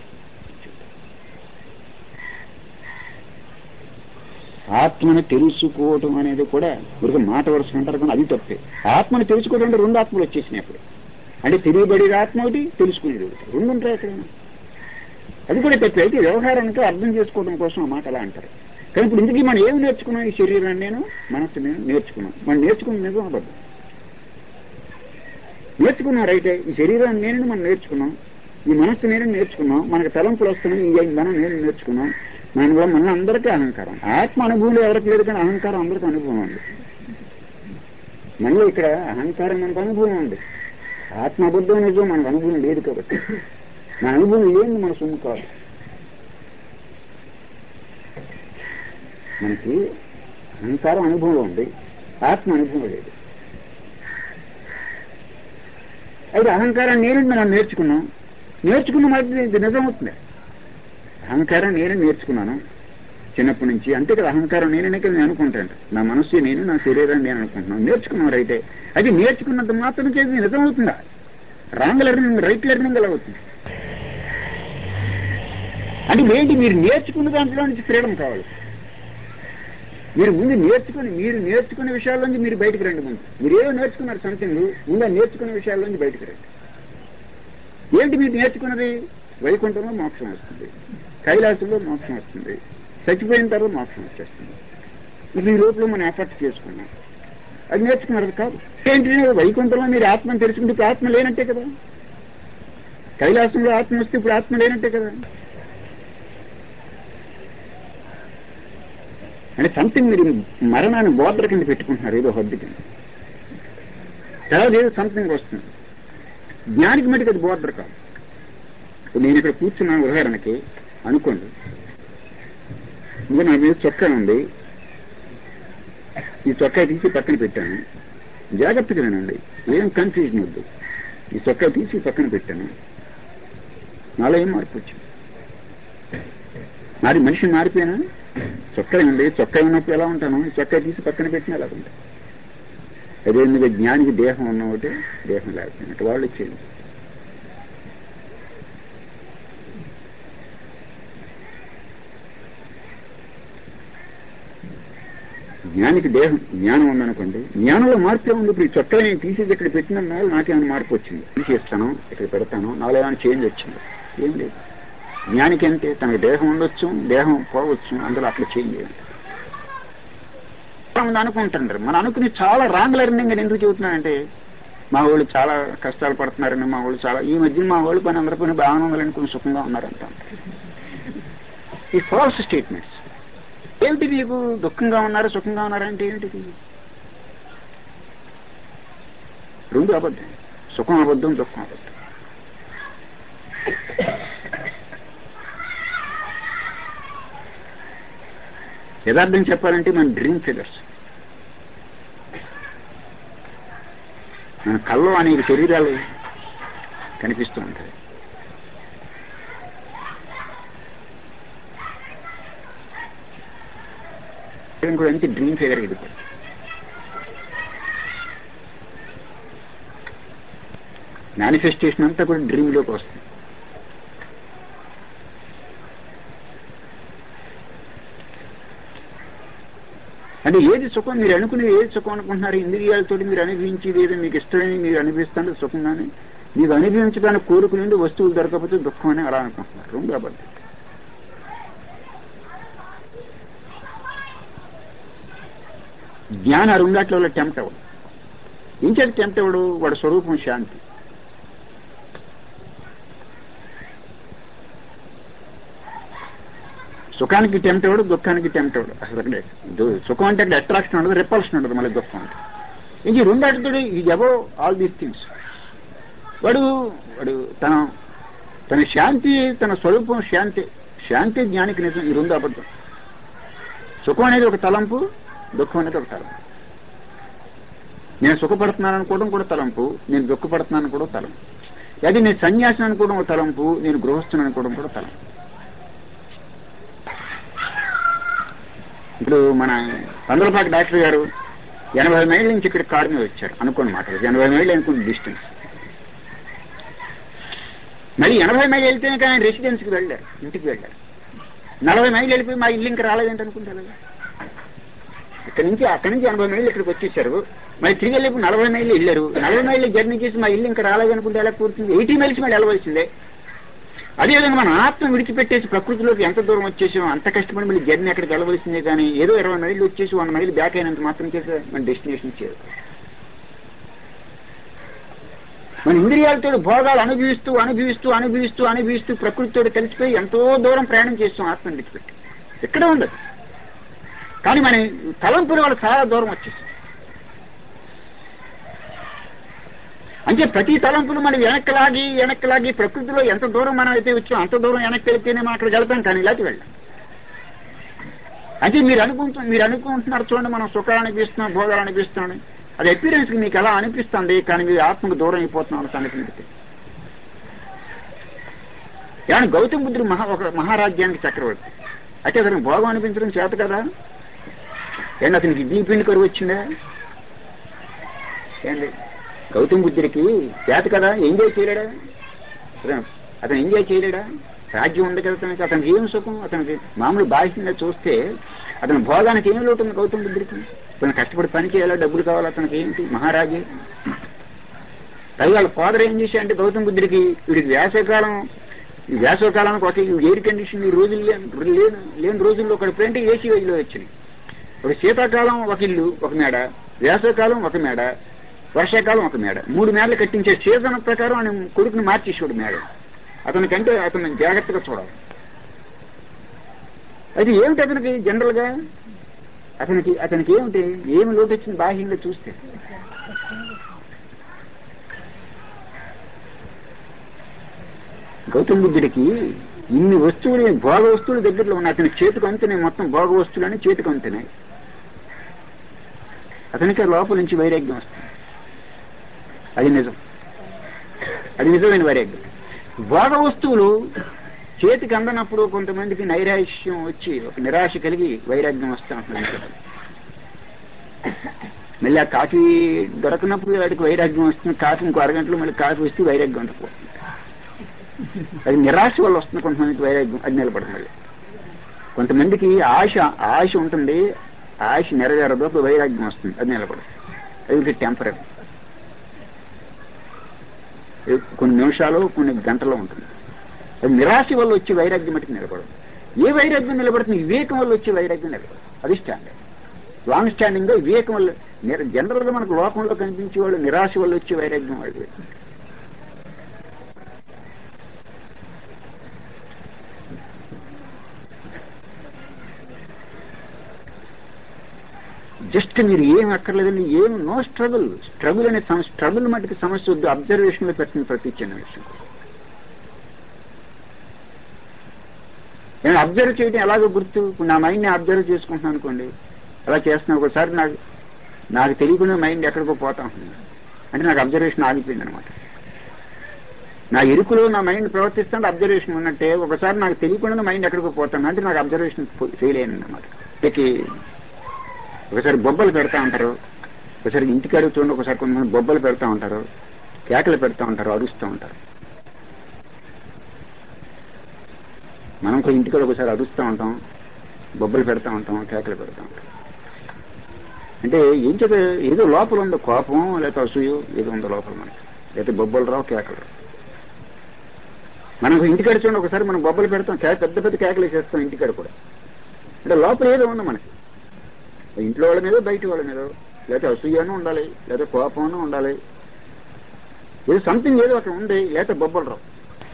ఆత్మను తెలుసుకోవటం అనేది కూడా ఒక మాట వరుస అంటారు కానీ అది తప్పే ఆత్మను తెలుసుకోవడం అంటే రెండు ఆత్మలు వచ్చేసినాయి అప్పుడు అంటే తెలియబడేది ఆత్మ ఒకటి తెలుసుకునేది ఒకటి రెండు ఉంటాయి ఎక్కడైనా అది కూడా తప్పే అయితే వ్యవహారానికి అర్థం చేసుకోవడం కోసం ఆ మాట అలా అంటారు కానీ ఇప్పుడు ఇందుకీ మనం ఏమి నేర్చుకున్నాం ఈ శరీరాన్ని నేను మనస్సు నేను నేర్చుకున్నాం మనం నేర్చుకున్న నిజం అబద్ధం నేర్చుకున్నాం రైతే ఈ శరీరాన్ని నేను మనం నేర్చుకున్నాం ఈ మనస్సు నేను నేర్చుకున్నాం మనకు తలంపులు వస్తున్నాయి ఈ మనం నేను నేర్చుకున్నాం మన వల్ల మన అందరికీ అహంకారం ఆత్మ అనుభవం ఎవరికి లేదు కానీ అహంకారం అందరికీ అనుభవం ఉంది మనలో ఇక్కడ అహంకారం మనకు అనుభవం ఉంది ఆత్మ అబద్ధం నిజం మనకు అనుభవం లేదు కాబట్టి నా అనుభవం లేని మన సొమ్ము కాదు మనకి అహంకారం అనుభవంలో ఉంది ఆత్మ అనుభవం లేదు అయితే అహంకారం నేను మనం నేర్చుకున్నాం నేర్చుకున్న మాట ఇది నిజమవుతుంది అహంకారం నేనే నేర్చుకున్నాను చిన్నప్పటి నుంచి అంతే కదా అహంకారం నేనే కదా నేను అనుకుంటాను నా మనస్సు నేను నా శరీరం నేను అనుకుంటున్నాను నేర్చుకున్నాను అయితే అది నేర్చుకున్నంత మాత్రం చేసి నిజమవుతుందా రాంగ్ లెర్నింగ్ రైట్ లెర్నింగ్ ఎలా అవుతుంది అంటే ఏంటి మీరు నేర్చుకున్న దాంట్లో నుంచి ఫ్రీడమ్ కావాలి మీరు ముందు నేర్చుకుని మీరు నేర్చుకునే విషయాల నుంచి మీరు బయటకు రండి ముందు మీరు ఏమో నేర్చుకున్నారు సంథింగ్ ముందు నేర్చుకునే విషయాల నుంచి బయటకు రండి ఏంటి మీరు నేర్చుకున్నది వైకుంఠంలో మోక్షం వస్తుంది కైలాసంలో మోక్షం వస్తుంది చచ్చిపోయిన తర్వాత మోక్షం వచ్చేస్తుంది ఇప్పుడు ఈ లోపల మనం ఎఫర్ట్ చేసుకున్నాం అది నేర్చుకున్నది కాదు ఏంటి వైకుంఠంలో మీరు ఆత్మను తెలుసుకుంటే ఇప్పుడు ఆత్మ లేనట్టే కదా కైలాసంలో ఆత్మ వస్తే ఇప్పుడు ఆత్మ లేనట్టే కదా అంటే సంథింగ్ మీరు మరణాన్ని బోర్డర్ కింద పెట్టుకుంటున్నారు ఏదో హద్దు కింద తర్వాత ఏదో సంథింగ్ వస్తుంది జ్ఞానికి మటుకు అది బోర్డర్ కాదు ఇప్పుడు నేను ఇక్కడ కూర్చున్నాను ఉదాహరణకి అనుకోండి ఇంకా నా మీద చొక్కా ఉంది ఈ చొక్కా తీసి పక్కన పెట్టాను జాగ్రత్తగా వినండి ఏం కన్ఫ్యూజన్ వద్దు ఈ చొక్కా తీసి పక్కన పెట్టాను నాలో ఏం మార్పు వచ్చింది మరి మనిషి మారిపోయినా చొక్కా ఉంది చొక్కా ఉన్నప్పుడు ఎలా ఉంటాను ఈ చొక్కా తీసి పక్కన పెట్టిన ఎలా ఉంటాను అదే మీద జ్ఞానికి దేహం ఉన్న ఒకటి దేహం లేకపోయినట్టు వాళ్ళు వచ్చేది జ్ఞానికి దేహం జ్ఞానం ఉందనుకోండి జ్ఞానంలో మార్పు ఉంది ఇప్పుడు ఈ చొక్కా నేను తీసేది ఇక్కడ పెట్టిన నాలు నాకేమైనా మార్పు వచ్చింది తీసేస్తాను ఇక్కడ పెడతాను నాలో ఏమైనా చేంజ్ వచ్చింది ఏం లేదు జ్ఞానికి అంటే తనకు దేహం ఉండొచ్చు దేహం పోవచ్చు అందులో అట్లా చేంజ్ చేయాలి మంది అనుకుంటుంటారు మనం అనుకుని చాలా రాంగ్ లెర్నింగ్ అని ఎందుకు చెబుతున్నానంటే మా వాళ్ళు చాలా కష్టాలు పడుతున్నారని మా వాళ్ళు చాలా ఈ మధ్య మా వాళ్ళు పని అందరి పని బాగానే ఉందని కొంచెం సుఖంగా ఉన్నారంట ఈ ఫాల్స్ స్టేట్మెంట్స్ ఏమిటి మీకు దుఃఖంగా ఉన్నారు సుఖంగా ఉన్నారంటే ఏమిటిది రెండు అబద్ధం సుఖం అబద్ధం దుఃఖం అబద్ధం యథార్థం చెప్పాలంటే మన డ్రీమ్ ఫిగర్స్ మన కళ్ళు అనేక శరీరాలు కనిపిస్తూ ఉంటాయి కూడా అంతే డ్రీమ్ ఫిగర్ ఇది కూడా మేనిఫెస్టేషన్ అంతా కూడా డ్రీమ్లోకి వస్తుంది అంటే ఏది సుఖం మీరు అనుకునే ఏది సుఖం అనుకుంటున్నారు ఇంద్రియాలతో మీరు అనుభవించేది ఏదో మీకు ఇష్టమని మీరు అనిపిస్తుంది సుఖంగానే మీకు అనుభవించడానికి కోరుకునేది వస్తువులు దొరకకపోతే దుఃఖం అని అలా అనుకుంటున్నారు రెండు అబద్ధం జ్ఞాన రెండాట్లో టెంప్ట్ అవ్వడు ఏం చేత టెంప్ట్ అవ్వడు వాడు స్వరూపం శాంతి సుఖానికి టెంప్ట్ అవ్వడు దుఃఖానికి టెంప్ట్ అవ్వడు అసలు అక్కడే దు- సుఖం అంటే అక్కడ అట్రాక్షన్ ఉండదు రిపల్షన్ ఉండదు మళ్ళీ దుఃఖం అంటే ఇది రెండు అడుగుతాడు ఇది ఎవో ఆల్ దీస్ థింగ్స్ వాడు వాడు తన తన శాంతి తన స్వరూపం శాంతి శాంతి జ్ఞానికి నిజం ఈ రెండు అబద్ధం సుఖం అనేది ఒక తలంపు దుఃఖం అనేది ఒక తలంపు నేను సుఖపడుతున్నాను అనుకోవడం కూడా తలంపు నేను దుఃఖపడుతున్నాను కూడా తలంపు అది నేను సన్యాసం అనుకోవడం ఒక తలంపు నేను గృహస్థుని అనుకోవడం కూడా తలంపు ఇప్పుడు మన పందలపాటి డాక్టర్ గారు ఎనభై మైళ్ళ నుంచి ఇక్కడ కారు మీద వచ్చారు అనుకోని మాట ఎనభై మైళ్ళు అనుకున్న డిస్టెన్స్ మరి ఎనభై మైళ్ళు వెళ్తేనే కానీ ఆయన రెసిడెన్స్కి వెళ్ళారు ఇంటికి వెళ్ళారు నలభై మైళ్ళు వెళ్ళిపోయి మా ఇల్లు ఇంకా రాలేదంటే అనుకుంటారు ఇక్కడ నుంచి అక్కడి నుంచి ఎనభై మైళ్ళు ఇక్కడికి వచ్చేసారు మరి తిరిగి వెళ్ళి నలభై మైళ్ళు వెళ్ళారు నలభై మైళ్ళు జర్నీ చేసి మా ఇల్లు ఇంకా రాలేదనుకుంటే ఎలా కూర్చుంది ఎయిటీ మైల్స్ మళ్ళీ వెళ్ళవలసిందే అదేవిధంగా మన ఆత్మ విడిచిపెట్టేసి ప్రకృతిలోకి ఎంత దూరం వచ్చేసాం అంత కష్టపడి మళ్ళీ జర్నీ అక్కడికి వెళ్ళవలసిందే కానీ ఏదో ఇరవై మైళ్ళు వచ్చేసి వంద మైళ్ళు బ్యాక్ అయినంత మాత్రం చేస్తే మన డెస్టినేషన్ చేరు మన ఇంద్రియాలతో భోగాలు అనుభవిస్తూ అనుభవిస్తూ అనుభవిస్తూ అనుభవిస్తూ ప్రకృతితో కలిసిపోయి ఎంతో దూరం ప్రయాణం చేస్తాం ఆత్మ విడిచిపెట్టి ఎక్కడే ఉండదు కానీ మన తలంపుల వాళ్ళు చాలా దూరం వచ్చేసాం అంటే ప్రతి తలంపులు మనం వెనక్కి లాగి వెనక్కి లాగి ప్రకృతిలో ఎంత దూరం మనం అయితే వచ్చాం అంత దూరం వెనక్కి వెళ్తేనే మనం అక్కడికి వెళ్తాం కానీ ఇలాంటి వెళ్ళాం అంటే మీరు అనుకుంటు మీరు అనుకుంటున్నారు చూడండి మనం సుఖాలు అనిపిస్తున్నాం భోగాలు అనిపిస్తున్నాం అది ఎక్స్పీరియన్స్కి మీకు ఎలా అనిపిస్తుంది కానీ మీరు ఆత్మకు దూరం అయిపోతున్నాం సంగతి మీకు తెలియదు. ఏమన్నా గౌతమ బుద్ధుడు మహా ఒక మహారాజ్యానికి చక్రవర్తి అయితే అతనికి భోగం అనిపించడం చేత కదా ఏంటి అతనికి ఇడ్లీ పిండి కరువు వచ్చిందా ఏంటి గౌతమ బుద్ధుడికి చేత కదా ఎంజాయ్ చేయలేడా అతను- అతను ఎంజాయ్ చేయలేడా రాజ్యం ఉంది కదా అతనికి అతనికి ఏం సుఖం అతనికి మామూలు బాహ్యంగా చూస్తే అతని భోగానికి ఏం లోటు ఉంది గౌతమ బుద్ధుడికి అతను కష్టపడి పని చేయాలా డబ్బులు కావాలి అతనికి ఏంటి మహారాజే పైగా వాళ్ళ ఫాదర్ ఏం చేశాడంటే గౌతమ బుద్ధుడికి వీడికి వేసవికాలం ఈ వేసవికాలానికి ఒక ఎయిర్ కండిషన్ ఈ రోజులు లేని లేని లేని రోజుల్లో ఒకటి ప్రింట్ ఏసీ గదిలో వచ్చినాయి ఒక శీతాకాలం ఒక ఇల్లు ఒక మేడ వేసవికాలం ఒక మేడ వర్షాకాలం ఒక మేడ మూడు మేడలు కట్టించే సీజన్ ప్రకారం ఆయన కొడుకుని మార్చేసాడు మేడ అతనికంటే అతను జాగ్రత్తగా చూడాలి అది ఏమిటి అతనికి జనరల్గా అతనికి అతనికి ఏమిటి ఏమి లోటు వచ్చింది బాహ్యంగా చూస్తే గౌతమ బుద్ధుడికి ఇన్ని వస్తువులు భోగ వస్తువులు దగ్గరలో ఉన్నాయి అతని చేతికి అంతనే మొత్తం భోగ వస్తువులని చేతికి అంతనే అతనికి లోపల నుంచి వైరాగ్యం వస్తుంది అది నిజం అది నిజమైన వైరాగ్యం భోగ వస్తువులు చేతికి అందనప్పుడు కొంతమందికి నైరాశ్యం వచ్చి ఒక నిరాశ కలిగి వైరాగ్యం వస్తూ ఉంటుంది మళ్ళీ ఆ కాఫీ దొరకనప్పుడు వాడికి వైరాగ్యం వస్తుంది కాఫీ ఇంకో అరగంటలో మళ్ళీ కాఫీ వస్తే వైరాగ్యం ఉండకపోతుంది అది నిరాశ వల్ల వస్తుంది కొంతమందికి వైరాగ్యం అది నిలబడుతుంది కొంతమందికి ఆశ ఆశ ఉంటుంది ఆశ నెరవేరదు అప్పుడు వైరాగ్యం వస్తుంది అది నిలబడదు అది టెంపరీ కొన్ని నిమిషాలు కొన్ని గంటలు ఉంటుంది అది నిరాశ వల్ల వచ్చే వైరాగ్యం మటుకు నిలబడదు ఏ వైరాగ్యం నిలబడుతుంది వివేకం వల్ల వచ్చే వైరాగ్యం నిలబడదు అది స్టాండర్డ్ లాంగ్ స్టాండింగ్ గా వివేకం వల్ల జనరల్ గా మనకు లోకంలో కనిపించే వాళ్ళు నిరాశ వల్ల వచ్చే వైరాగ్యం వాళ్ళు జస్ట్ మీరు ఏం అక్కర్లేదండి ఏం నో స్ట్రగుల్ స్ట్రగుల్ అనే స్ట్రగుల్ మటుకు సమస్య వద్దు అబ్జర్వేషన్ లో పెట్టిన ప్రతి చిన్న విషయం నేను అబ్జర్వ్ చేయడం ఎలాగో గుర్తు ఇప్పుడు నా మైండ్ని అబ్జర్వ్ చేసుకుంటున్నాను అనుకోండి అలా చేస్తున్నా ఒకసారి నాకు నాకు తెలియకుండా మైండ్ ఎక్కడికో పోతా ఉంటుంది అంటే నాకు అబ్జర్వేషన్ ఆగిపోయింది అనమాట నా ఎరుకులో నా మైండ్ ప్రవర్తిస్తుంటే అబ్జర్వేషన్ ఉన్నట్టే ఒకసారి నాకు తెలియకుండా మైండ్ ఎక్కడికో పోతాను అంటే నాకు అబ్జర్వేషన్ ఫెయిల్ అయింది అనమాట ఒకసారి బొబ్బలు పెడతా ఉంటారు ఒకసారి ఇంటికి అడుగుతుండే ఒకసారి కొంతమంది బొబ్బలు పెడతా ఉంటారు కేకలు పెడతా ఉంటారు అరుస్తూ ఉంటారు మనం కూడా ఇంటికాడ ఒకసారి అరుస్తూ ఉంటాం బొబ్బలు పెడతా ఉంటాం కేకలు పెడతా ఉంటాం అంటే ఏం చేత ఏదో లోపల ఉందో కోపం లేకపోతే అసూయో ఏదో ఉందో లోపల మనకి లేకపోతే బొబ్బలు రావు కేకలు రావు మనం ఇంటికాడ చూడండి ఒకసారి మనం బొబ్బలు పెడతాం కేక పెద్ద పెద్ద కేకలు వేసేస్తాం ఇంటికాడ కూడా అంటే లోపల ఏదో ఉంది మనకి ఇంట్లో వాళ్ళ మీద బయట వాళ్ళ మీద లేకపోతే అసూయను ఉండాలి లేదా కోపం ఉండాలి ఏదో సంథింగ్ ఏదో అక్కడ ఉంది లేకపోతే బొబ్బలు రావు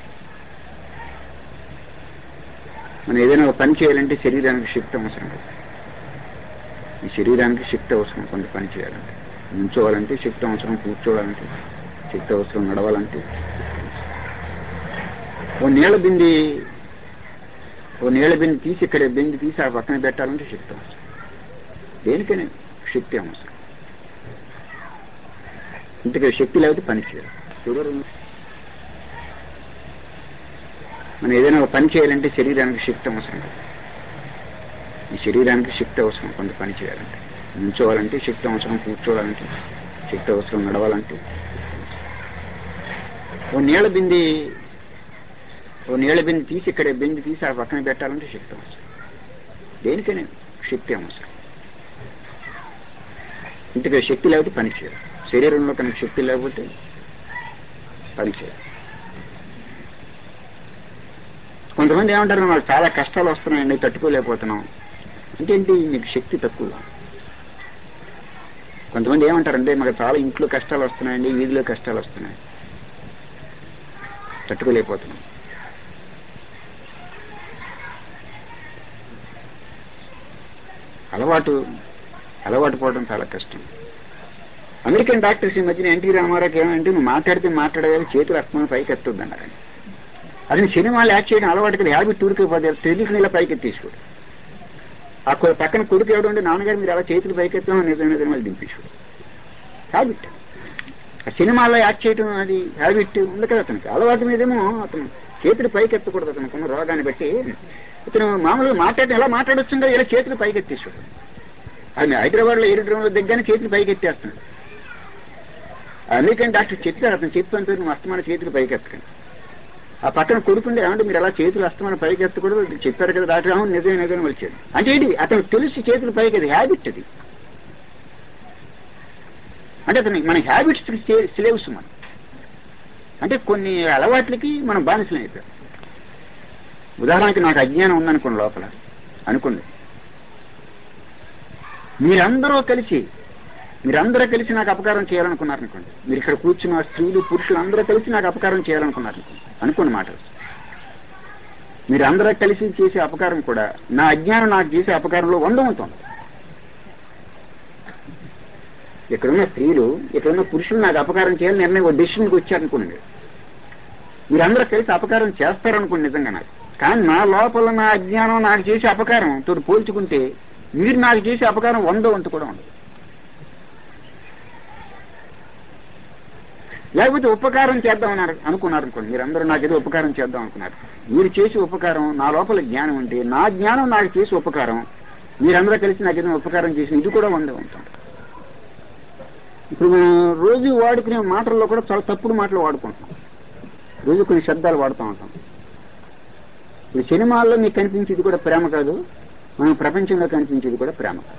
మనం ఏదైనా ఒక పని చేయాలంటే శరీరానికి శక్తి అవసరం ఈ శరీరానికి శక్తి అవసరం కొంత పని చేయాలంటే నించోవాలంటే శక్తి అవసరం కూర్చోవాలంటే శక్తి అవసరం నడవాలంటే ఓ నీళ్ళ బింది ఓ నీళ్ళ బింది తీసి ఇక్కడ బింది తీసి ఆ పక్కన పెట్టాలంటే శక్తి అవసరం దేనికైనా శక్తి అవసరం ఇంతకీ శక్తి లేకపోతే పని చేయాలి షుగర్ మనం ఏదైనా ఒక పని చేయాలంటే శరీరానికి శక్తి అవసరం ఈ శరీరానికి శక్తి అవసరం కొంత పని చేయాలంటే నించోవాలంటే శక్తి అవసరం కూర్చోవాలంటే శక్తి అవసరం నడవాలంటే ఓ నీళ్ళ బింది ఓ నీళ్ళ బింది తీసి ఇక్కడ బింది తీసి ఆ పక్కన పెట్టాలంటే శక్తి అవసరం దేనికైనా శక్తి అవసరం ఇంతగా శక్తి లేకపోతే పని చేయాలి శరీరంలో కనుక శక్తి లేకపోతే పని చేయాలి కొంతమంది ఏమంటారు నాకు చాలా కష్టాలు వస్తున్నాయండి తట్టుకోలేకపోతున్నాం అంటే ఏంటి మీకు శక్తి తక్కువ కొంతమంది ఏమంటారంటే మాకు చాలా ఇంట్లో కష్టాలు వస్తున్నాయండి వీధిలో కష్టాలు వస్తున్నాయి తట్టుకోలేకపోతున్నాం అలవాటు అలవాటు పోవడం చాలా కష్టం అమెరికన్ డాక్టర్స్ ఈ మధ్యన ఎన్టీ రామారావుకి ఏమంటే నువ్వు మాట్లాడితే మాట్లాడేది చేతులు అస్తమని పైకి ఎత్తుంది అన్నారని అది సినిమాలు యాక్ట్ చేయడం అలవాటు కదా హ్యాబిట్ టూర్కి పోతే తెలియక ఇలా పైకి ఎత్తేసుకోడు ఆ పక్కన కొడుకు ఎవడంటే నాన్నగారు మీరు అలా చేతులు పైకి ఎత్తామని నిజం నిజం వాళ్ళు దింపేసుకోడు హ్యాబిట్ ఆ సినిమాల్లో యాక్ట్ చేయడం అది హ్యాబిట్ ఉంది కదా అతనికి అలవాటు మీదేమో అతను చేతులు పైకి ఎత్తకూడదు అతనికి ఉన్న రోగాన్ని బట్టి ఇతను మామూలుగా మాట్లాడటం ఎలా మాట్లాడొచ్చుందో ఇలా చేతులు పైకి ఎత్తేసుకోడు అది హైదరాబాద్లో ఏరుడ్రంలో దగ్గరనే చేతులు పైకి ఎత్తేస్తున్నాడు అమెరికన్ డాక్టర్ చెప్పారు అతను చెప్పాను పేరు నువ్వు అస్తమాన చేతులు పైకి ఎత్తకండి ఆ పక్కన కొడుకుంటే ఏమంటే మీరు అలా చేతులు అస్తమాన పైకి ఎత్తకూడదు చెప్పారు కదా డాక్టర్ అవును నిజమే నిజమే వచ్చాడు అంటే ఏంటి అతను తెలిసి చేతులు పైకి అది హ్యాబిట్ అది అంటే అతని మన హ్యాబిట్స్ స్లేవ్స్ మనం అంటే కొన్ని అలవాట్లకి మనం బానిసలు అయిపోయాం ఉదాహరణకి నాకు అజ్ఞానం ఉందనుకోండి లోపల అనుకోండి మీరందరూ కలిసి మీరందరూ కలిసి నాకు అపకారం చేయాలనుకున్నారనుకోండి మీరు ఇక్కడ కూర్చున్న స్త్రీలు పురుషులు అందరూ కలిసి నాకు అపకారం చేయాలనుకున్నారు అనుకోండి మాట మీరందరూ కలిసి చేసే అపకారం కూడా నా అజ్ఞానం నాకు చేసే అపకారంలో వంద ఉంటుంది ఇక్కడున్న స్త్రీలు ఇక్కడున్న పురుషులు నాకు అపకారం చేయాలని నిర్ణయం ఒక డెసిషన్కి వచ్చారనుకోండి మీరందరూ కలిసి అపకారం చేస్తారనుకోండి నిజంగా నాకు కానీ నా లోపల నా అజ్ఞానం నాకు చేసే అపకారం తోటి పోల్చుకుంటే మీరు నాకు చేసే అపకారం వందో వంతు కూడా ఉండదు లేకపోతే ఉపకారం చేద్దాం అన్నారు అనుకున్నారు అనుకోండి మీరందరూ నాకు ఏదో ఉపకారం చేద్దాం అనుకున్నారు మీరు చేసే ఉపకారం నా లోపల జ్ఞానం ఉంటే నా జ్ఞానం నాకు చేసే ఉపకారం మీరందరూ కలిసి నాకు ఏదైనా ఉపకారం చేసి ఇది కూడా వందే ఉంటాం ఇప్పుడు మనం రోజు వాడుకునే మాటల్లో కూడా చాలా తప్పుడు మాటలు వాడుకుంటున్నాం రోజు కొన్ని శబ్దాలు వాడుతూ ఉంటాం ఇప్పుడు సినిమాల్లో మీకు కనిపించేది కూడా ప్రేమ కాదు మనం ప్రపంచంలో కనిపించేది కూడా ప్రేమ కాదు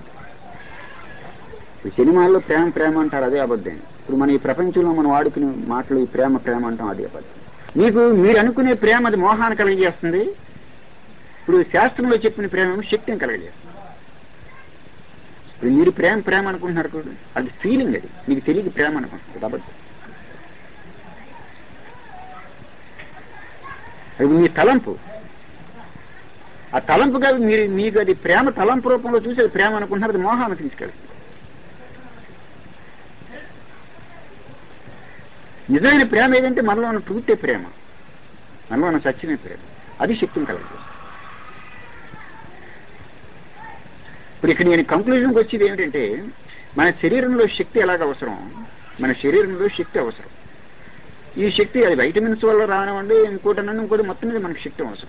ఈ సినిమాల్లో ప్రేమ ప్రేమ అంటారు అదే అబద్ధం ఇప్పుడు మన ఈ ప్రపంచంలో మనం వాడుకునే మాటలు ఈ ప్రేమ ప్రేమ అంటాం అదే అబద్ధం మీకు మీరు అనుకునే ప్రేమ అది మోహాన్ని కలిగజేస్తుంది ఇప్పుడు శాస్త్రంలో చెప్పిన ప్రేమ ఏమో శక్తిని కలగజేస్తుంది ఇప్పుడు మీరు ప్రేమ ప్రేమ అనుకుంటున్నారు కూడా అది ఫీలింగ్ అది మీకు తెలియదు ప్రేమ అనుకుంటున్నారు కాబట్టి అది మీ తలంపు ఆ తలంపు కాదు మీరు మీకు అది ప్రేమ తలంపు రూపంలో చూసి అది ప్రేమ అనుకుంటున్నారు అది మోహాన్ని తీసుకెళ్తుంది నిజమైన ప్రేమ ఏదంటే మనలో ఉన్న ట్రూతే ప్రేమ మనలో ఉన్న సత్యమే ప్రేమ అది శక్తిని కలగజేస్తుంది ఇప్పుడు ఇక్కడ నేను కంక్లూజన్కి వచ్చేది ఏమిటంటే మన శరీరంలో శక్తి ఎలాగ అవసరం మన శరీరంలో శక్తి అవసరం ఈ శక్తి అది వైటమిన్స్ వల్ల రానివ్వండి ఇంకోటి అన్న ఇంకోటి మొత్తం మీద మనకు శక్తి అవసరం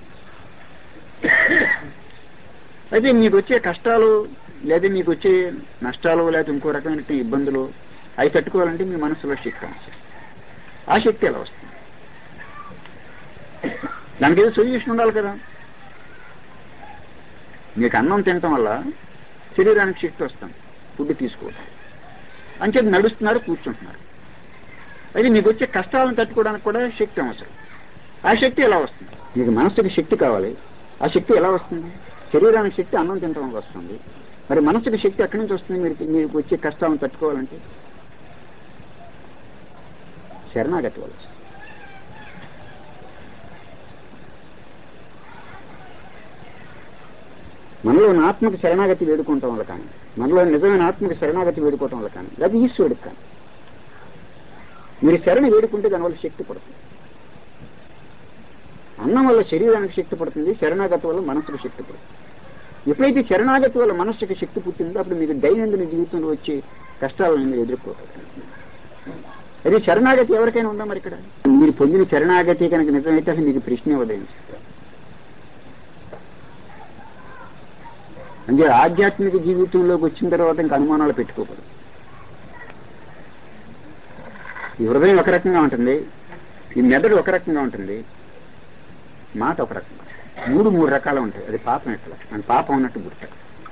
అయితే మీకు వచ్చే కష్టాలు లేదా మీకు వచ్చే నష్టాలు లేదా ఇంకో రకమైన ఇబ్బందులు అవి తట్టుకోవాలంటే మీ మనసులో శక్తి అవసరం ఆ శక్తి ఎలా వస్తుంది దానికి ఏదో సొల్యూషన్ ఉండాలి కదా మీకు అన్నం తినటం వల్ల శరీరానికి శక్తి వస్తుంది ఫుడ్ తీసుకోవడం అంచేది నడుస్తున్నారు కూర్చుంటున్నారు అయితే మీకు వచ్చే కష్టాలను తట్టుకోవడానికి కూడా శక్తి అవసరం ఆ శక్తి ఎలా వస్తుంది మీకు మనసుకి శక్తి కావాలి ఆ శక్తి ఎలా వస్తుంది శరీరానికి శక్తి అన్నం తినడం వల్ల వస్తుంది మరి మనసుకి శక్తి ఎక్కడి నుంచి వస్తుంది మీరు మీకు వచ్చే కష్టాలను తట్టుకోవాలంటే శరణాగతి వల్ల వస్తుంది. మనలో ఉన్న ఆత్మకి శరణాగతి వేడుకోవటం వల్ల కానీ మనలో నిజమైన ఆత్మకి శరణాగతి వేడుకోవటం వల్ల కానీ లేదా ఈశ్వరుడికి కానీ మీరు శరణ వేడుకుంటే దానివల్ల శక్తి పడుతుంది అన్నం వల్ల శరీరానికి శక్తి పడుతుంది శరణాగతి వల్ల మనసుకు శక్తి పడుతుంది ఎప్పుడైతే శరణాగతి వల్ల మనస్సుకి శక్తి పుట్టిందో అప్పుడు మీకు దైనందిన జీవితంలో వచ్చే కష్టాలను మీరు ఎదుర్కోవాలి అది శరణాగతి ఎవరికైనా ఉందా మరి ఇక్కడ మీరు పొందిన శరణాగతి కనుక నిజమైతే అసలు మీకు ప్రశ్నే ఉదయించారు అంటే ఆధ్యాత్మిక జీవితంలోకి వచ్చిన తర్వాత ఇంకా అనుమానాలు పెట్టుకోకూడదు ఈ హృదయం ఒక రకంగా ఉంటుంది ఈ మెదడు ఒక రకంగా ఉంటుంది మాట ఒక రకంగా మూడు మూడు రకాలు ఉంటాయి అది పాపం ఎట్లా అని పాపం ఉన్నట్టు గుర్తు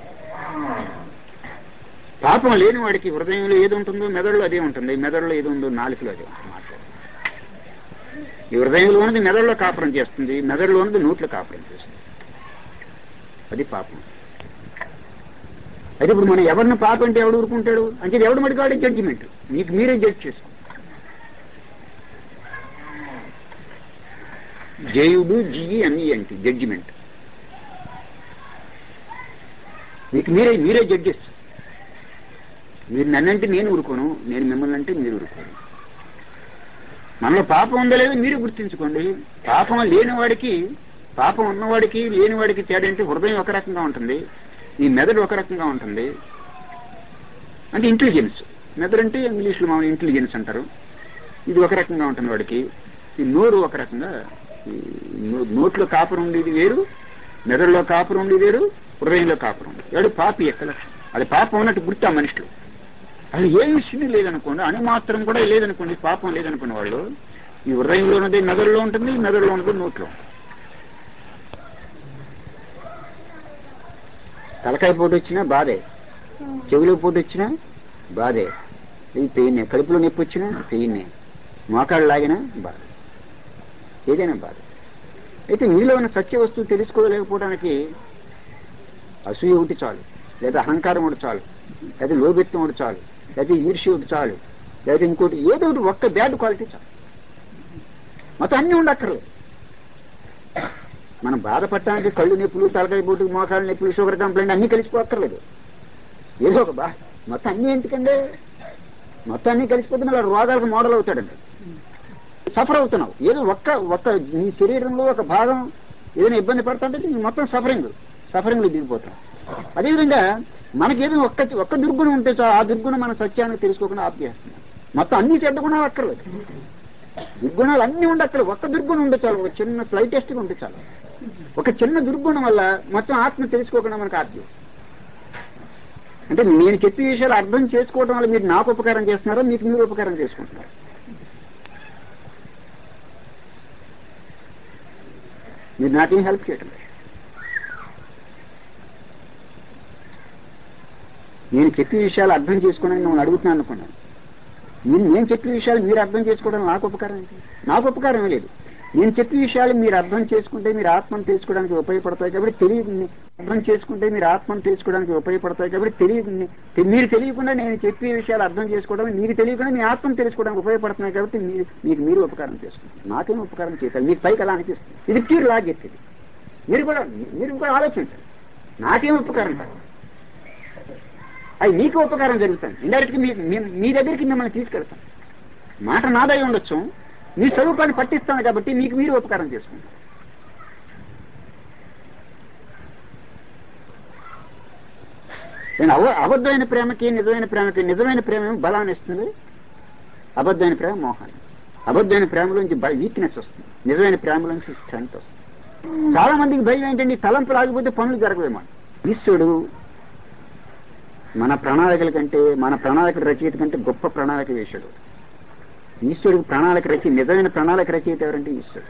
పాపం లేని వాడికి హృదయంలో ఏది ఉంటుందో మెదడులో అదే ఉంటుంది మెదడులో ఏది ఉందో నాలుకలో అదే ఉంటుంది మాట్లాడు ఈ హృదయంలో ఉన్నది మెదడులో కాపురం చేస్తుంది మెదడులో ఉన్నది నోట్లో కాపురం చేస్తుంది అది పాపం అయితే ఇప్పుడు మనం ఎవరిని పాప అంటే ఎవడు ఊరుకుంటాడు అంటే ఎవడు మడికాడే జడ్జిమెంట్ మీకు మీరే జడ్జ్ చేసుకో జేయుడు జిఈ అని అంటే జడ్జిమెంట్ మీకు మీరే మీరే జడ్జెస్ మీరు నన్నంటే నేను ఊరుకోను నేను మిమ్మల్ని అంటే మీరు ఊరుకోను మనలో పాపం ఉందో లేదో మీరే గుర్తించుకోండి పాపం లేనివాడికి పాపం ఉన్నవాడికి లేనివాడికి తేడా అంటే హృదయం ఒక రకంగా ఉంటుంది ఈ మెదడు ఒక రకంగా ఉంటుంది అంటే ఇంటెలిజెన్స్ మెదడు అంటే ఇంగ్లీష్లో మామూలు ఇంటెలిజెన్స్ అంటారు ఇది ఒక రకంగా ఉంటుంది వాడికి ఈ నోరు ఒక రకంగా ఈ నో- నోట్లో కాపురం ఉండేది వేరు మెదడులో కాపురం ఉండేది వేరు హృదయంలో కాపురం ఉండేది వాడు పాపి ఎక్కడ అది పాపం ఉన్నట్టు గుర్తు ఆ మనిషిలో అది ఏ విషయం లేదనుకోండి అని మాత్రం కూడా లేదనుకోండి పాపం లేదనుకున్న వాళ్ళు ఈ హృదయంలో ఉన్నది మెదడులో ఉంటుంది మెదడులో ఉన్నది నోట్లో ఉంటుంది. తలకాయ పోటు వచ్చినా బాధే చెవిలో పోటు వచ్చినా బాధే ఇది పెయిన్ కడుపులో నొప్పి వచ్చినా పెయిన్ మోకాళ్ళు లాగినా బాధ ఏదైనా బాధ అయితే మీలో ఉన్న సత్య వస్తువు తెలుసుకోలేకపోవడానికి అసూయ ఒకటి చాలు లేదా అహంకారం ఒకటి చాలు లేదా లోబెత్తం ఒకటి చాలు లేదా ఈర్ష్య ఒకటి చాలు లేదా ఇంకోటి ఏదో ఒకటి ఒక్క బ్యాడ్ క్వాలిటీ చాలు మొత్తం అన్నీ ఉండక్కర్లేదు మనం బాధపడటానికి కళ్ళు నొప్పులు తలకాయ బోటు మోకాళ్ళ నొప్పులు షుగర్ కంప్లైంట్ అన్నీ కలిసిపోక్కర్లేదు ఏదో ఒక బాధ మొత్తం అన్నీ ఎందుకండి మొత్తం అన్నీ కలిసిపోతే మళ్ళీ రోగాలకు మోడల్ అవుతాడండి సఫర్ అవుతున్నావు ఏదో ఒక్క ఒక్క నీ శరీరంలో ఒక భాగం ఏదైనా ఇబ్బంది పడుతుంటే నీకు మొత్తం సఫరింగ్ సఫరింగ్లో దిగిపోతాం అదేవిధంగా మనకేదో ఒక్క ఒక్క దుర్గుణం ఉంటే చాలు ఆ దుర్గుణం మన సత్యాన్ని తెలుసుకోకుండా ఆప్ చేస్తున్నాం మొత్తం అన్ని చెడ్డ గుణాలు అక్కర్లేదు దుర్గుణాలు అన్నీ ఉండక్కర్లేదు ఒక్క దుర్గుణం ఉంటే చాలు ఒక చిన్న స్లైటెస్ట్గా ఉంటే చాలు ఒక చిన్న దుర్గుణం వల్ల మొత్తం ఆత్మ తెలుసుకోకుండా మనకు ఆత్మ అంటే నేను చెప్పే విషయాలు అర్థం చేసుకోవడం వల్ల మీరు నాకు ఉపకారం చేస్తున్నారో మీకు మీరు ఉపకారం చేసుకుంటున్నారు మీరు నాకేం హెల్ప్ చేయటం లేదు. నేను చెప్పే విషయాలు అర్థం చేసుకోవడానికి నువ్వు అడుగుతున్నాను అనుకున్నాను నేను నేను చెప్పే విషయాలు మీరు అర్థం చేసుకోవడం నాకు ఉపకారం ఏంటి నాకు ఉపకారం లేదు నేను చెప్పే విషయాలు మీరు అర్థం చేసుకుంటే మీరు ఆత్మను తెలుసుకోవడానికి ఉపయోగపడతాయి కాబట్టి తెలియదు అర్థం చేసుకుంటే మీరు ఆత్మను తెలుసుకోవడానికి ఉపయోగపడతాయి కాబట్టి తెలియదు మీరు తెలియకుండా నేను చెప్పే విషయాలు అర్థం చేసుకోవడం మీకు తెలియకుండా మీ ఆత్మను తెలుసుకోవడానికి ఉపయోగపడుతున్నాయి కాబట్టి మీరు మీకు మీరు ఉపకారం చేసుకుంటారు నాకేం ఉపకారం చేయాలి మీకు పైకి అలా అనిపిస్తుంది ఇది ప్యూర్ లాజిక్ ఇది మీరు కూడా మీరు కూడా ఆలోచించండి నాకేం ఉపకారం కాదు అది మీకు ఉపకారం జరుగుతుంది ఇండైరెక్ట్గా మీ మీ- మీ దగ్గరికి మిమ్మల్ని తీసుకెళ్తాం మాట నాదై ఉండొచ్చు మీ స్వరూపాన్ని పట్టిస్తాను కాబట్టి మీకు మీరు ఉపకారం చేసుకుంటాం నేను అవ అబద్ధమైన ప్రేమకి నిజమైన ప్రేమకి నిజమైన ప్రేమ ఏమో బలాన్ని ఇస్తుంది అబద్ధమైన ప్రేమ మోహాన్ని అబద్ధమైన ప్రేమలోంచి వీక్నెస్ వస్తుంది నిజమైన ప్రేమలోంచి స్ట్రెంత్ వస్తుంది చాలా మందికి భయం ఏంటంటే ఈ తలంపు రాకపోతే పనులు జరగవేమో ఈశ్వరుడు మన ప్రణాళికల కంటే మన ప్రణాళిక రచయిత కంటే గొప్ప ప్రణాళిక వేశాడు ఈశ్వరుడికి ప్రణాళిక రచయి నిజమైన ప్రణాళిక రచయిత ఎవరంటే ఈశ్వరుడు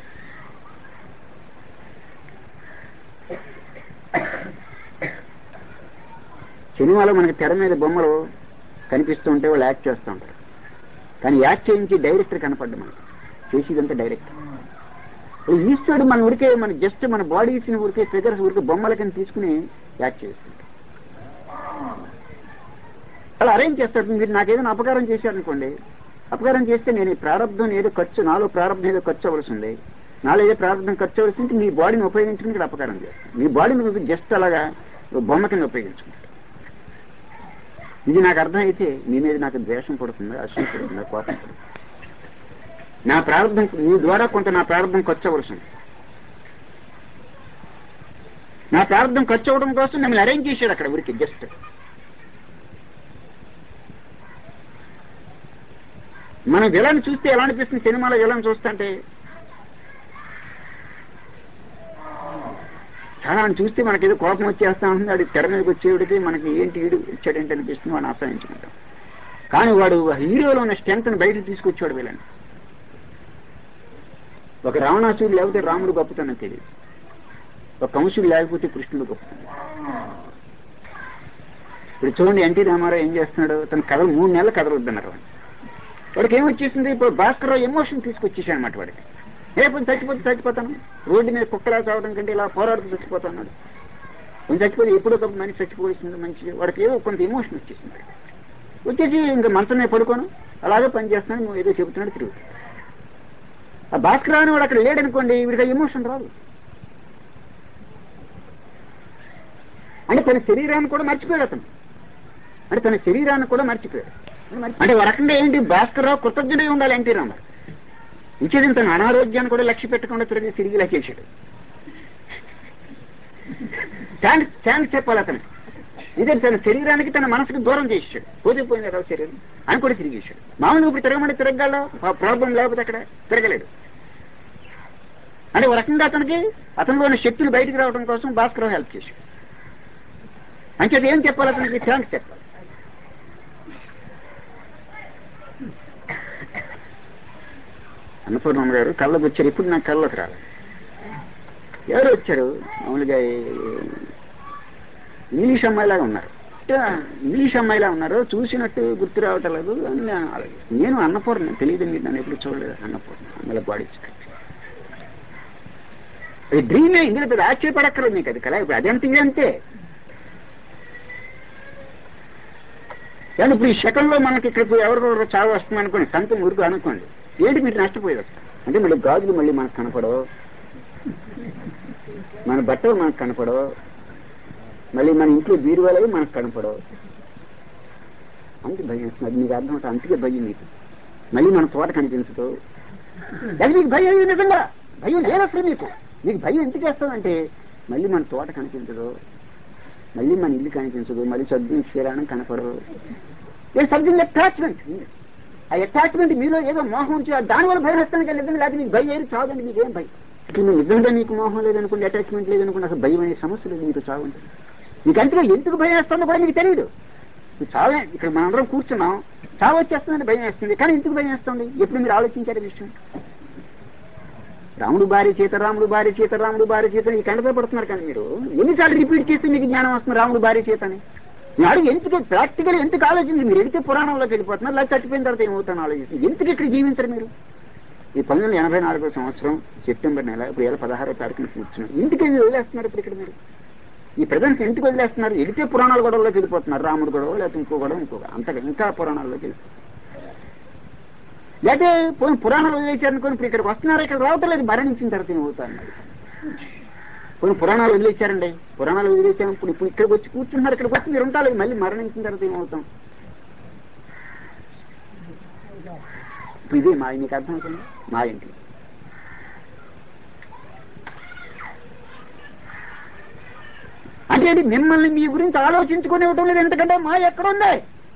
సినిమాలో మనకి తెర మీద బొమ్మలు కనిపిస్తూ ఉంటే వాళ్ళు యాక్ట్ చేస్తూ ఉంటారు కానీ యాక్ట్ చేయించి డైరెక్టర్ కనపడ్డు మనకి చేసేదంతా డైరెక్టర్ ఈ ఈశ్వరుడు మన ఉరికే మన జస్ట్ మన బాడీస్ని ఉరికే ఫిగర్స్ ఉరికే బొమ్మల కింద తీసుకుని యాక్ట్ చేస్తుంటాడు అలా అరేంజ్ చేస్తాడు మీరు నాకేదైనా అపకారం చేశారనుకోండి అపకారం చేస్తే నేను ఈ ప్రారంభం ఏదో ఖర్చు నాలో ప్రారంభం ఏదో ఖర్చు అవ్వాల్సి ఉంది నాలో ఏదో ప్రారంభం ఖర్చు అవ్వాల్సి ఉంటే మీ బాడీని ఉపయోగించుకుని ఇక్కడ అపకారం చేస్తాను మీ బాడీని జస్ట్ అలాగా బొమ్మ కింద ఉపయోగించుకుంటాడు ఇది నాకు అర్థమైతే మీ మీద నాకు ద్వేషం పడుతుందా అసూయ పడుతుందా కోపం పడుతుందా నా ప్రారంభం మీ ద్వారా కొంత నా ప్రారంభం ఖర్చు అవ్వాల్సి ఉంది నా ప్రారంభం ఖర్చు అవ్వడం కోసం మిమ్మల్ని అరేంజ్ చేశాడు అక్కడ ఊరికి జస్ట్ మనం విలన్ చూస్తే ఎలా అనిపిస్తుంది సినిమాలో విలన్ చూస్తుంటే చాలా ఆయన చూస్తే మనకి ఏదో కోపం వచ్చేస్తా ఉంటుంది అది తెర మీదకి వచ్చేవాడికి మనకి ఏంటి ఈడు ఇచ్చాడేంటి అనిపిస్తుంది వాడిని ఆశ్రయించుకుంటాం కానీ వాడు హీరోలో ఉన్న స్ట్రెంత్ని బయటకు తీసుకొచ్చాడు వీళ్ళని ఒక రావణాసుడు లేకపోతే రాముడు గొప్పతనం తెలియదు ఒక కంసుడు లేకపోతే కృష్ణుడు గొప్పతనం ఇప్పుడు చూడండి ఎన్టీ రామారావు ఏం చేస్తున్నాడు తన కథలు మూడు నెలలు కథలు వద్దన్నారు వాడిని. వాడికి ఏమొచ్చేసింది ఇప్పుడు భాస్కర్ ఎమోషన్ తీసుకొచ్చేసాడు అనమాట వాడికి రేపు చచ్చిపోతే చచ్చిపోతాను రోడ్డు మీద కుక్కలా చావడం కంటే ఇలా పోరాడుతూ చచ్చిపోతాను అన్నాడు కొంచెం చచ్చిపోతే ఎప్పుడో ఒక మనిషి చచ్చిపోతుంది మంచిది వాడికి ఏదో కొంత ఎమోషన్ వచ్చేసింది వచ్చేసి ఇంకా మంచం మీద పడుకోను అలాగే పని చేస్తున్నాను నువ్వు ఏదో చెబుతున్నాడు తిరుగుతాడు ఆ భాస్కర్ అని వాడు అక్కడ లేడనుకోండి వీడికి ఎమోషన్ రాదు అంటే తన శరీరాన్ని కూడా మర్చిపోయాడు అతను అంటే తన శరీరాన్ని కూడా మర్చిపోయాడు అంటే ఒక రకంగా ఏంటి భాస్కర్రావు కృతజ్ఞుడై ఉండాలి ఎన్టీ రామారావు ఇచ్చేది తన అనారోగ్యాన్ని కూడా లక్ష్య పెట్టకుండా తిరిగి తిరిగి లెక్కేశాడు థ్యాంక్స్ థ్యాంక్స్ చెప్పాలి అతను ఇదే తన శరీరానికి తన మనసుకు దూరం చేసాడు పోతే పోయింది కదా శరీరం అని కూడా తిరిగేశాడు మామూలుగా ఇప్పుడు తిరగమంటే తిరగలడు ప్రాబ్లం లేకపోతే అక్కడ తిరగలేడు అంటే ఒక రకంగా అతనికి అతనిలో ఉన్న శక్తులు బయటికి రావడం కోసం భాస్కర్ హెల్ప్ చేశాడు అంచేది ఏం చెప్పాలి అతనికి థ్యాంక్స్ చెప్పాలి అన్నపూర్ణమ్మ గారు కళ్ళకు వచ్చారు ఇప్పుడు నాకు కళ్ళకు రాలేదు ఎవరు వచ్చారు మామూలుగా ఈ- ఇంగ్లీష్ అమ్మాయిలాగా ఉన్నారు అంటే ఇంగ్లీష్ అమ్మాయిలా ఉన్నారు చూసినట్టు గుర్తు రావటం లేదు అని నేను ఆలోచిస్తాను. నేను అన్నపూర్ణ తెలియదు మీరు నన్ను ఎప్పుడు చూడలేదు అన్నపూర్ణ అమ్మల బాడీ అది డ్రీమే ఇందులో పెద్ద ఆశ్చర్యపడక్కర్లేదు మీకు అది కదా ఇప్పుడు అదంత ఇది అంతే కానీ ఇప్పుడు ఈ సెకండ్లో మనకి ఇక్కడ ఎవరికొకరు చావు వస్తుంది అనుకోండి సంతం ఊరుకు అనుకోండి ఏంటి మీరు నష్టపోయేది అసలు? అంటే మళ్ళీ గాజులు మళ్ళీ మనకు కనపడవు మన బట్టలు మనకు కనపడవు మళ్ళీ మన ఇంట్లో బీరువాలవి మనకు కనపడవు అంతే భయం వేస్తుంది అది మీకు అర్థం అవుతుంది అంతకే భయం మీకు మళ్ళీ మన తోట కనిపించదు అది మీకు భయం లేదు నిజంగా భయం లేదు అసలు మీకు మీకు భయం ఎందుకు వేస్తుందంటే మళ్ళీ మన తోట కనిపించదు మళ్ళీ మన ఇల్లు కనిపించదు మళ్ళీ సద్గుణ క్షీరాణం కనపడదు ఏ సబ్జెక్ట్ అటాచ్మెంట్ ఆ అటాచ్మెంట్ మీలో ఏదో మోహం ఉంచి ఆ దానివల్ల భయం వేస్తాను కానీ నిజంగా లేకపోతే మీకు భయం ఏది చావండి మీకు ఏం భయం ఇప్పుడు మీరు నిజంగా మీకు మోహం లేదనుకోండి అటాచ్మెంట్ లేదనుకోండి అసలు భయం అనే సమస్య లేదు మీకు చావండి మీకు అంతగా ఎందుకు భయం వేస్తుందో కూడా మీకు తెలియదు ఇప్పుడు చావే ఇక్కడ మనందరం కూర్చున్నాం చావు వచ్చేస్తుందని భయం వేస్తుంది కానీ ఎందుకు భయం వేస్తుంది ఎప్పుడు మీరు ఆలోచించారు ఈ విషయం రాముడు భార్య చేత రాముడు భార్య చేత రాముడు భార్య చేత ఈ కండతో పడుతున్నారు కానీ మీరు ఎన్నిసార్లు రిపీట్ చేస్తే మీకు జ్ఞానం వస్తుంది రాముడు భార్య చేత అని నాడు ఎందుకు ప్రాక్టికల్ ఎందుకు ఆలోచించి మీరు వెళ్తే పురాణంలోకి వెళ్ళిపోతున్నారు లేదా చచ్చిపోయిన తర్వాత ఏమవుతాను ఆలోచించి ఎందుకు ఇక్కడ జీవించరు మీరు ఈ పంతొమ్మిది వందల ఎనభై నాలుగో సంవత్సరం సెప్టెంబర్ నెల ఇప్పుడు వేల పదహారో తారీఖున కూర్చున్నారు ఇంటికి వెళ్ళి వదిలేస్తున్నారు ఇప్పుడు ఇక్కడ మీరు ఈ ప్రజెన్స్ ఎందుకు వదిలేస్తున్నారు వెళితే పురాణాల గొడవలోకి వెళ్ళిపోతున్నారు రాముడు గొడవ లేకపోతే ఇంకో గొడవ ఇంకో అంతగా ఇంకా పురాణాల్లోకి వెళ్ళిపోతున్నారు లేకపోతే పోయి పురాణాలు వదిలేశారనుకొని ఇప్పుడు ఇక్కడికి వస్తున్నారు ఇక్కడ రావటం లేదు మరణించిన తర్వాత ఏమవుతాను పోయి పురాణాలు వదిలేశారండి పురాణాలు వదిలేశాం ఇప్పుడు ఇప్పుడు ఇక్కడికి వచ్చి కూర్చున్నారు ఇక్కడికి వచ్చి మీరు ఉంటారు మళ్ళీ మరణించిన తర్వాత ఏమవుతాం ఇప్పుడు ఇదే మా మీకు అర్థం అవుతుంది మా ఇంటి అంటే అది మిమ్మల్ని మీ గురించి ఆలోచించుకుని ఇవ్వటం లేదు ఎందుకంటే మా ఎక్కడ ఉంది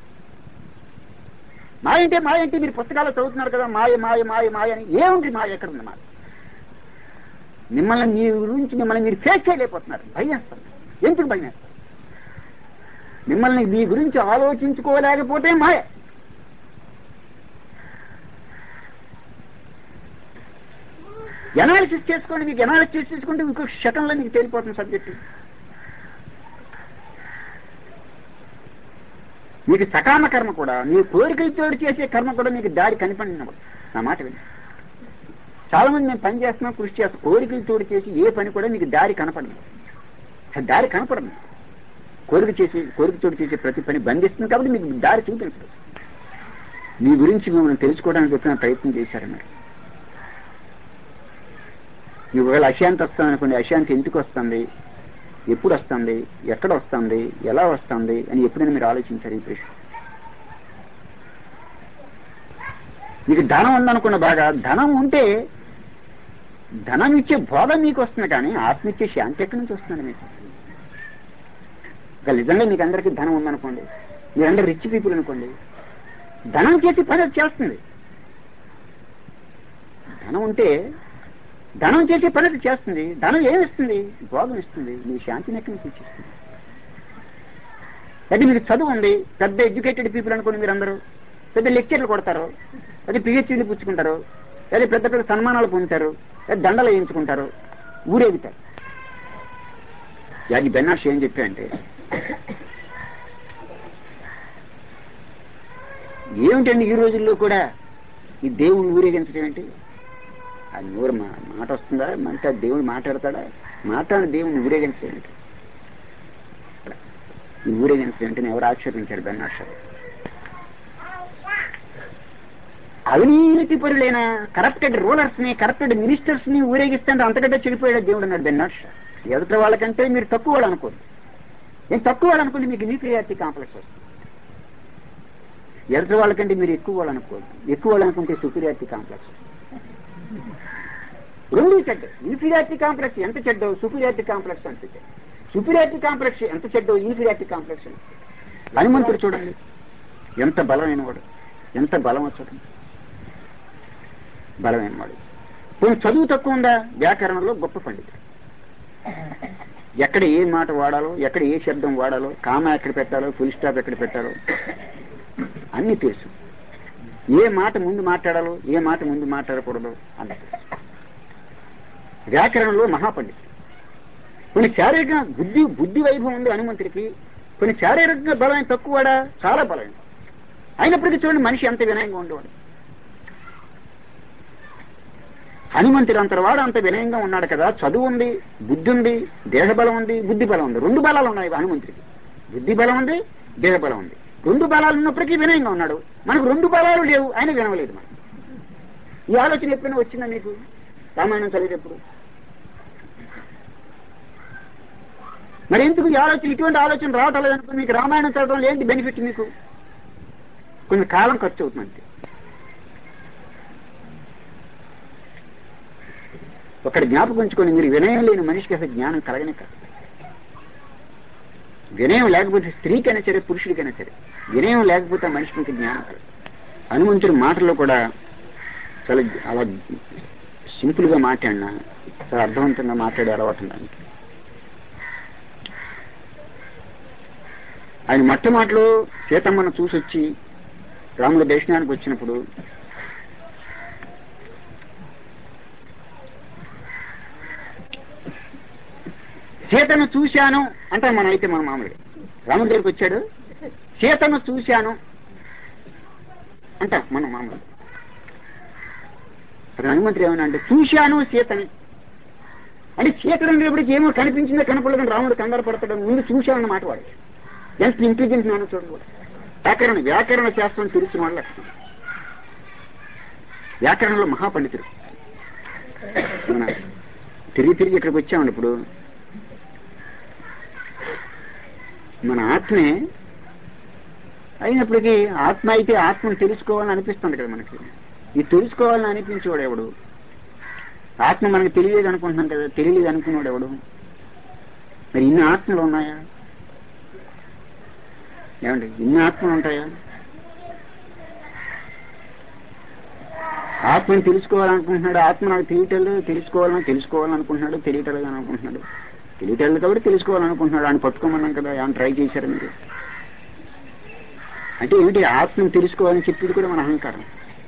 మాయ అంటే మాయ అంటే మీరు పుస్తకాలు చదువుతున్నారు కదా మాయ మాయ మాయ మాయ అని ఏముంది మాయ ఎక్కడ ఉంది మాయ మిమ్మల్ని మీ గురించి మిమ్మల్ని మీరు ఫేస్ చేయలేకపోతున్నారు భయం వేస్తారు ఎందుకు భయం వేస్తారు మిమ్మల్ని మీ గురించి ఆలోచించుకోలేకపోతే మాయ ఎనాలిసిస్ చేసుకోండి మీకు ఎనాలిసిస్ చేసుకుంటే ఇంకో సెకండ్లో మీకు తేలిపోతుంది సబ్జెక్టు మీకు సకామ కర్మ కూడా మీ కోరికలతో చేసే కర్మ కూడా మీకు దారి కనిపడినప్పుడు నా మాట విని చాలా మంది మేము పని చేస్తున్నాం కృషి చేస్తాం కోరికలతో చేసి ఏ పని కూడా మీకు దారి కనపడదు ఆ దారి కనపడదు కోరిక చేసి కోరికతో చేసే ప్రతి పని బంధిస్తుంది కాబట్టి మీకు దారి చూపించదు మీ గురించి మిమ్మల్ని తెలుసుకోవడానికి చెప్పిన ప్రయత్నం చేశారు మీరు మీకు ఒకవేళ అశాంతి వస్తామనుకోండి అశాంతి ఎందుకు వస్తుంది ఎప్పుడు వస్తుంది ఎక్కడ వస్తుంది ఎలా వస్తుంది అని ఎప్పుడైనా మీరు ఆలోచించారు ఈ ప్రశ్న మీకు ధనం ఉందనుకున్న బాగా ధనం ఉంటే ధనం ఇచ్చే బోధ మీకు వస్తుంది కానీ ఆత్మ ఇచ్చే శాంతి ఎక్కడి నుంచి వస్తుంది మీకు ఇక నిజంగా మీకు అందరికీ ధనం ఉందనుకోండి మీరందరూ రిచ్ పీపుల్ అనుకోండి ధనం చేసి పని అది చేస్తుంది ధనం ఉంటే ధనం చేసే పని అది చేస్తుంది ధనం ఏమిస్తుంది భోగం ఇస్తుంది మీ శాంతిని ఎక్కడి నుంచి ఇచ్చేస్తుంది అది మీకు చదువు ఉంది పెద్ద ఎడ్యుకేటెడ్ పీపుల్ అనుకోండి మీరు అందరూ పెద్ద లెక్చర్లు కొడతారు అది పిహెచ్డీలు పుచ్చుకుంటారు లేదా పెద్ద పెద్ద సన్మానాలు పొందుతారు లేదా దండలు వేయించుకుంటారు ఊరేగుతారు అది బెన్నాష్ ఏం చెప్పాయంటే ఏమిటండి ఈ రోజుల్లో కూడా ఈ దేవుని ఊరేగించడం ఏంటి ఆ నూరు మా మాట వస్తుందా అంటే దేవుడు మాట్లాడతాడా మాట్లాడిన దేవుని ఊరేగించడం ఏంటి ఈ ఊరేగించడం ఏంటి ఎవరు ఆక్షేపించారు బెన్నాష్ అవినీతి పరులైన కరప్టెడ్ రూలర్స్ ని కరప్టెడ్ మినిస్టర్స్ ని ఊరేగిస్తుంటే అంతకంటే చెడిపోయాడు దేవుడు అన్నాడు బెన్నాష్ ఎదుట వాళ్ళకంటే మీరు తక్కువ వాళ్ళు అనుకోండి నేను తక్కువ వాళ్ళు అనుకోండి మీకు న్యూక్లియారిటీ కాంప్లెక్స్ వస్తుంది ఎదుటి వాళ్ళకంటే మీరు ఎక్కువ వాళ్ళు అనుకోండి ఎక్కువ వాళ్ళు అనుకుంటే సుపీరియారిటీ కాంప్లెక్స్ రెండు చెడ్డ ఇన్ఫీరియారిటీ కాంప్లెక్స్ ఎంత చెడ్డో సుపీరియారిటీ కాంప్లెక్స్ అంత చెడ్డ సుపీరియారిటీ కాంప్లెక్స్ ఎంత చెడ్డో ఇన్ఫీరియారిటీ కాంప్లెక్స్ హనుమంతుడు చూడండి ఎంత బలమైన వాడు ఎంత బలం చూడండి బలమైన వాడు కొంచెం చదువు తక్కువ ఉందా వ్యాకరణంలో గొప్ప పండితుడు ఎక్కడ ఏ మాట వాడాలో ఎక్కడ ఏ శబ్దం వాడాలో కామ ఎక్కడ పెట్టాలో ఫుల్ స్టాప్ ఎక్కడ పెట్టాలో అన్ని తెలుసు ఏ మాట ముందు మాట్లాడాలో ఏ మాట ముందు మాట్లాడకూడదు అన్ని తెలుసు వ్యాకరణంలో మహాపండితుడు కొన్ని శారీరక బుద్ధి బుద్ధి వైభవం ఉంది హనుమంతుడికి కొన్ని శారీరకంగా బలమైన తక్కువడా చాలా బలమైన అయినప్పటికీ చూడండి మనిషి ఎంత వినయంగా ఉండేవాడు హనుమంతుడు అంతవాడు అంత వినయంగా ఉన్నాడు కదా చదువు ఉంది బుద్ధి ఉంది దేహ బలం ఉంది బుద్ధి బలం ఉంది రెండు బలాలు ఉన్నాయి హనుమంతుడికి బుద్ధి బలం ఉంది దేహ బలం ఉంది రెండు బలాలు ఉన్నప్పటికీ వినయంగా ఉన్నాడు మనకు రెండు బలాలు లేవు ఆయన వినవలేదు మనం ఈ ఆలోచన ఎప్పుడైనా వచ్చిందా మీకు రామాయణం చదివేటప్పుడు మరి ఎందుకు ఈ ఆలోచన ఇటువంటి ఆలోచన రావటం లేదనుకో మీకు రామాయణం చదవడం ఏంటి బెనిఫిట్ మీకు కొంచెం కాలం ఖర్చు అవుతుంది అంతే ఒకటి జ్ఞాపకం ఉంచుకొని మీరు వినయం లేని మనిషికి అసలు జ్ఞానం కలగనే కాదు వినయం లేకపోతే స్త్రీకైనా సరే పురుషుడికైనా సరే వినయం లేకపోతే ఆ మనిషికి ఇంకా జ్ఞానం కలగదు హనుమంతుడి మాటల్లో కూడా చాలా అలా సింపుల్ గా మాట్లాడినా చాలా అర్థవంతంగా మాట్లాడే అలవాటు ఉంది ఆయనకి. ఆయన మొట్టమొదటిలో సీతమ్మను చూసి వచ్చి రాముల దర్శనానికి వచ్చినప్పుడు సీతను చూశాను అంటే మనం అయితే మన మామూలుగా రాముడి దగ్గరికి వచ్చాడు సీతను చూశాను అంటాం మనం మామూలుగా అక్కడ హనుమంతుడు ఏమన్నా అంటే చూశాను సీతని అంటే సీత అనేప్పటికి ఏమో కనిపించిందో కనపడదని రాముడు కంగారు పడతాడు ముందు చూశానన్న మాట వాడు ఎంత ఇంటెలిజెంట్ మ్యాన్ చూడండి వాడు. వ్యాకరణ వ్యాకరణ శాస్త్రం తెలిసిన వాళ్ళ వ్యాకరణలో మహాపండితుడు మన తిరిగి తిరిగి ఇక్కడికి వచ్చామండి ఇప్పుడు మన ఆత్మే అయినప్పటికీ ఆత్మ అయితే ఆత్మను తెలుసుకోవాలని అనిపిస్తుంది కదా మనకి ఈ తెలుసుకోవాలని అనిపించేవాడు ఎవడు ఆత్మ మనకి తెలియదు అనుకుంటున్నాం కదా తెలియలేదు అనుకున్నాడు ఎవడు మరి ఇన్ని ఆత్మలు ఉన్నాయా ఏమండి ఇన్ని ఆత్మలు ఉంటాయా ఆత్మని తెలుసుకోవాలనుకుంటున్నాడు ఆత్మ నాకు తెలియటలేదు తెలుసుకోవాలని తెలుసుకోవాలనుకుంటున్నాడు తెలియటలేదు అని అనుకుంటున్నాడు తెలియటలేదు కాబట్టి తెలుసుకోవాలనుకుంటున్నాడు ఆయన పట్టుకోమన్నాం కదా ఏమైనా ట్రై చేశారు మీరు అంటే ఏమిటి ఆత్మను తెలుసుకోవాలని చెప్పేది కూడా మన అహంకారం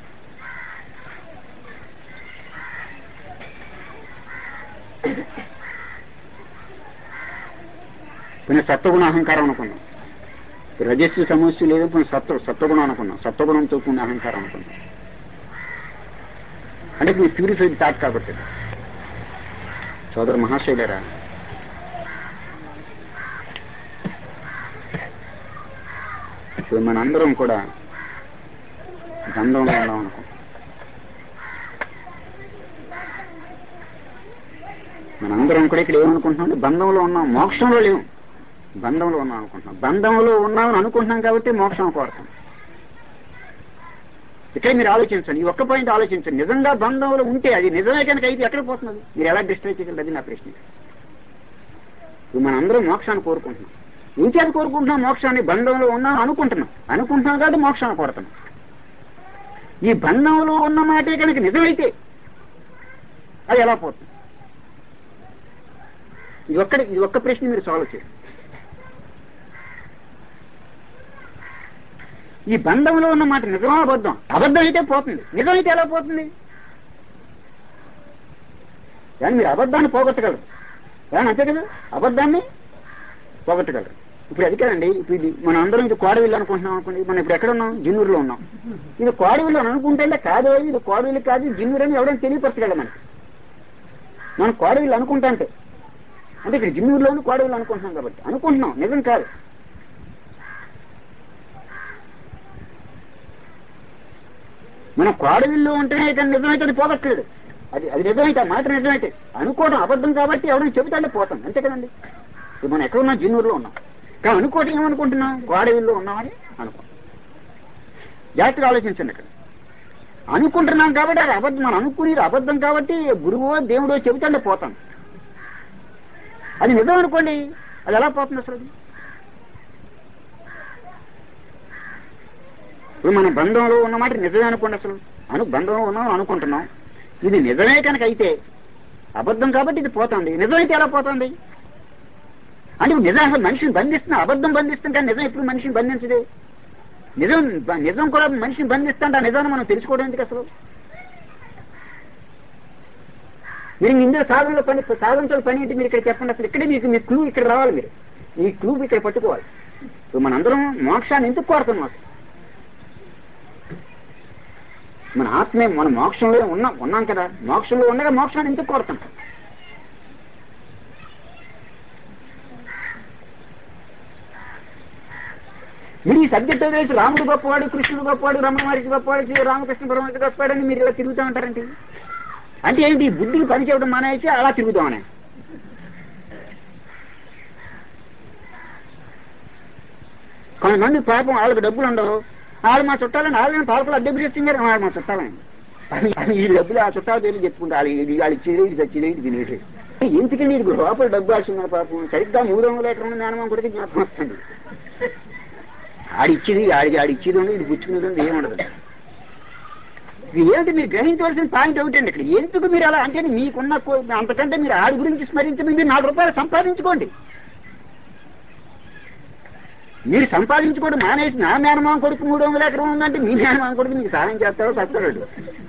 కొన్ని సత్వగుణ అహంకారం అనుకున్నాం రజస్సు సమస్య లేదు కొన్ని సత్వ సత్వగుణం అనుకున్నాం సత్వగుణంతో కూడిన అహంకారం అనుకున్నాం అంటే మీ ప్యూరిఫైడ్ థాట్ కాబట్టి సోదర మహాశైలరా ఇప్పుడు మనందరం కూడా గంధంలో ఉన్నాం అనుకో మనందరం కూడా ఇక్కడ ఏమనుకుంటున్నాం బంధంలో ఉన్నాం మోక్షంలో లేవు బంధంలో ఉన్నాం అనుకుంటున్నాం బంధంలో ఉన్నామని అనుకుంటున్నాం కాబట్టి మోక్షం కోరుతాం ఇక్కడ మీరు ఆలోచించండి ఈ ఒక్క పాయింట్ ఆలోచించండి నిజంగా బంధంలో ఉంటే అది నిజమే కనుక అయితే ఎక్కడ పోతున్నది మీరు ఎలా డిస్ట్రై చేయగలరు అది నా ప్రశ్న ఇప్పుడు మనందరం మోక్షాన్ని కోరుకుంటున్నాం ఇంకేది కోరుకుంటున్నాం మోక్షాన్ని బంధంలో ఉన్నాం అనుకుంటున్నాం అనుకుంటున్నాం కాబట్టి మోక్షాన్ని కోరుతున్నాం ఈ బంధంలో ఉన్న మాటే కనుక నిజమైతే అది ఎలా పోతుంది ఇది ఒక్కటి ఇది ఒక్క ప్రశ్న మీరు సాల్వ్ చేయండి ఈ బంధంలో ఉన్న మాట నిజమా అబద్ధం అబద్ధం అయితే పోతుంది నిజమైతే ఎలా పోతుంది కానీ మీరు అబద్ధాన్ని పోగొట్టగలరు కానీ అంతే కదా అబద్ధాన్ని పోగొట్టగలరు ఇప్పుడు అది కదండి ఇప్పుడు ఇది మనం అందరం ఇది కోడవిల్లు అనుకుంటున్నాం అనుకోండి మనం ఇప్పుడు ఎక్కడ ఉన్నాం జిన్నూరులో ఉన్నాం ఇది కోడవిల్లు అని అనుకుంటే కాదు ఇది కోడవిల్లు కాదు జిన్నూరు అని ఎవరైనా తెలియపరచగలం మనకి మనం కోడవిల్లు అనుకుంటా అంటే అంటే ఇక్కడ జిన్నూరులోని కోడవిల్లు అనుకుంటున్నాం కాబట్టి అనుకుంటున్నాం నిజం కాదు మనం కోడవిల్లు ఉంటేనే ఇక నిజమైతే అది పోగట్లేదు అది అది నిజమైతే ఆ మాట నిజమైతే అనుకోవడం అబద్ధం కాబట్టి ఎవరైనా చెబుతాడే పోతాం అంతే కదండి ఇప్పుడు మనం ఎక్కడ ఉన్నాం జిన్నూరులో ఉన్నాం కానీ అనుకోవటం ఏమనుకుంటున్నాం కోడవిల్లు ఉన్నామని అనుకో జాగ్రత్తగా ఆలోచించండి ఇక్కడ అనుకుంటున్నాం కాబట్టి అది అబద్ధం మనం అనుకునేది అబద్ధం కాబట్టి గురువో దేవుడో చెబుతాడే పోతాం అది నిజం అనుకోండి అది ఎలా పోతుంది అసలు అది? ఇప్పుడు మన బంధంలో ఉన్నమాట నిజమే అనుకోండి అసలు అను బంధంలో ఉన్నాం అనుకుంటున్నాం ఇది నిజమే కనుక అయితే అబద్ధం కాబట్టి ఇది పోతుంది నిజమైతే ఎలా పోతుంది అంటే ఇప్పుడు నిజం అసలు మనిషిని బంధిస్తున్నా అబద్ధం బంధిస్తుంది కానీ నిజం ఎప్పుడు మనిషిని బంధించదే నిజం బ- నిజం కూడా మనిషిని బంధిస్తుంటే ఆ నిజాన్ని మనం తెలుసుకోవడం ఎందుకు అసలు మీరు ఇందులో సాధనలో పని సాధనతో పని ఏంటి మీరు ఇక్కడ చెప్పండి అసలు ఇక్కడే మీకు మీ క్లూ ఇక్కడ రావాలి మీరు ఈ క్లూ ఇక్కడ పట్టుకోవాలి ఇప్పుడు మనందరం మోక్షాన్ని ఎందుకు కోరుతున్నాం అసలు మన ఆత్మే మన మోక్షంలో ఉన్నాం ఉన్నాం కదా మోక్షంలో ఉండగా మోక్షాన్ని ఎందుకు కోరుతాం మీరు ఈ సబ్జెక్ట్ వదిలేసి రాముడు గొప్పవాడు కృష్ణుడు గొప్పవాడు రమణ మహర్షి గొప్పవాడు శ్రీ రామకృష్ణ పరమహంస గొప్పవాడు అని మీరు ఇలా తిరుగుతూ ఉంటారండి అంటే ఏంటి ఈ బుద్ధికి పని చేయడం మానేసి అలా తిరుగుతామనే కొంతమంది పాపం వాళ్ళకి డబ్బులు ఉండవు వాళ్ళు మా చుట్టాలని వాళ్ళు పాలకులు అద్దె చేస్తున్నారు వాళ్ళు మా చుట్టాలని ఈ డబ్బులు ఆ చుట్టాలు పేర్లు చెప్పుకుంటే వాళ్ళు ఇది వాళ్ళు ఇచ్చేది ఇది చచ్చేది ఇది తినేది ఎందుకండి ఇది లోపల డబ్బు వచ్చింది పాపం సరిగ్గా మూడు వందల ఎకరం మేనమా కూడా జ్ఞాపకం వస్తుంది ఆడిచ్చేది ఆడి ఆడిచ్చేది ఉండదు ఇది పుచ్చుకునేది ఉండదు ఏముండదు ఇది ఏంటి మీరు గ్రహించవలసిన పాయింట్ ఒకటి అండి ఇక్కడ ఎందుకు మీరు అలా అంటే మీకున్న కో- అంతకంటే మీరు ఆడి గురించి స్మరించండి మీరు నాలుగు రూపాయలు సంపాదించుకోండి మీరు సంపాదించుకోవడం మానేసి నా మేనమామ కొడుకు మూడు వందల ఎకరం ఉందంటే మీ మేనమామ కొడుకు మీకు సహాయం చేస్తారో తప్పడు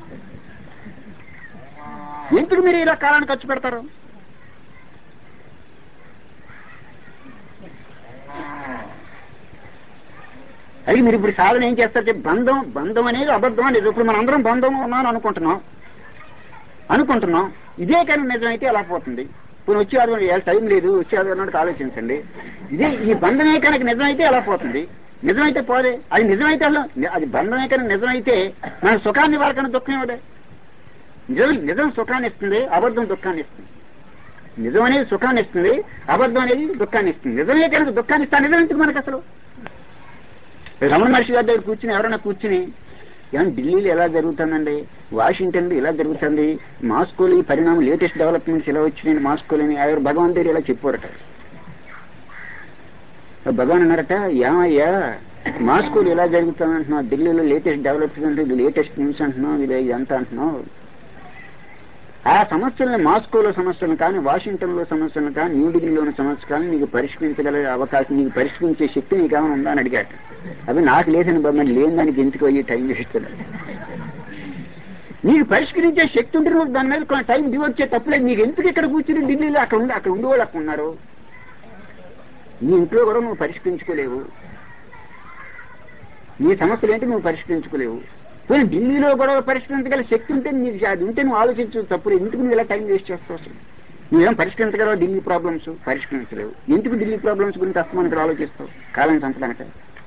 ఎందుకు మీరు ఇలా కాలాన్ని ఖర్చు పెడతారు అది మీరు ఇప్పుడు సాధన ఏం చేస్తారంటే బంధం బంధం అనేది అబద్ధం అనేది ఇప్పుడు మనం అందరం బంధం ఉన్నాను అనుకుంటున్నాం అనుకుంటున్నాం ఇదే కానీ నిజమైతే ఎలా పోతుంది ఇప్పుడు వచ్చే అది టైం లేదు వచ్చే అది అన్నట్టు ఆలోచించండి ఇదే ఈ బంధమే కనుక నిజమైతే ఎలా పోతుంది నిజమైతే పోదే అది నిజమైతే అసలు అది బంధమే కనుక నిజమైతే మన సుఖాన్ని వాళ్ళకన్నా దుఃఖం ఇవ్వదే నిజం నిజం సుఖాన్ని ఇస్తుంది అబద్ధం దుఃఖాన్ని ఇస్తుంది నిజం అనేది సుఖాన్ని ఇస్తుంది అబద్ధం అనేది దుఃఖాన్ని ఇస్తుంది నిజమే కనుక దుఃఖాన్ని ఇస్తా నిజం ఎందుకు మనకు అసలు రమణ మహర్షి గారి దగ్గర కూర్చుని ఎవరైనా కూర్చుని ఏమన్నా ఢిల్లీలో ఎలా జరుగుతుందండి వాషింగ్టన్లో ఇలా జరుగుతుంది మాస్కోలో ఈ పరిణామం లేటెస్ట్ డెవలప్మెంట్స్ ఇలా వచ్చినాయి మాస్కోలోని ఎవరు భగవాన్ దగ్గర ఇలా చెప్పారట భగవాన్ అన్నారట ఏమయ్యా మాస్కోలో ఇలా జరుగుతుంది అంటున్నావు ఢిల్లీలో లేటెస్ట్ డెవలప్మెంట్ ఇది లేటెస్ట్ న్యూస్ అంటున్నావు ఇది ఇదంతా అంటున్నావు ఆ సమస్యలను మాస్కోలో సమస్యలను కానీ వాషింగ్టన్లో సమస్యలను కానీ న్యూఢిల్లీలోని సమస్య కానీ నీకు పరిష్కరించగల అవకాశం నీకు పరిష్కరించే శక్తి నీకు ఏమైనా ఉందా అని అడిగాడు అవి నాకు లేదని మరి లేని దానికి ఎందుకు అయ్యి టైం వేస్తున్నాడు నీకు పరిష్కరించే శక్తి ఉంటే నువ్వు దాని మీద కొంత టైం డివోట్ చే తప్పలేదు నీకు ఎందుకు ఇక్కడ కూర్చుని ఢిల్లీలో అక్కడ ఉండి అక్కడ ఉండేవాళ్ళు అక్కడ ఉన్నారు నీ ఇంట్లో కూడా నువ్వు పరిష్కరించుకోలేవు నీ సమస్యలు ఏంటి నువ్వు పరిష్కరించుకోలేవు పోనీ ఢిల్లీలో కూడా పరిష్కరించగల శక్తి ఉంటే నీకు అది ఉంటే నువ్వు ఆలోచించు తప్పుడు ఎందుకు నువ్వు ఇలా టైం వేస్ట్ చేస్తావు అసలు నువ్వేం పరిష్కరించగలవు ఢిల్లీ ప్రాబ్లమ్స్ పరిష్కరించలేవు ఎందుకు ఢిల్లీ ప్రాబ్లమ్స్ గురించి అస్తమానికి ఆలోచిస్తావు కాలం చంపడానికి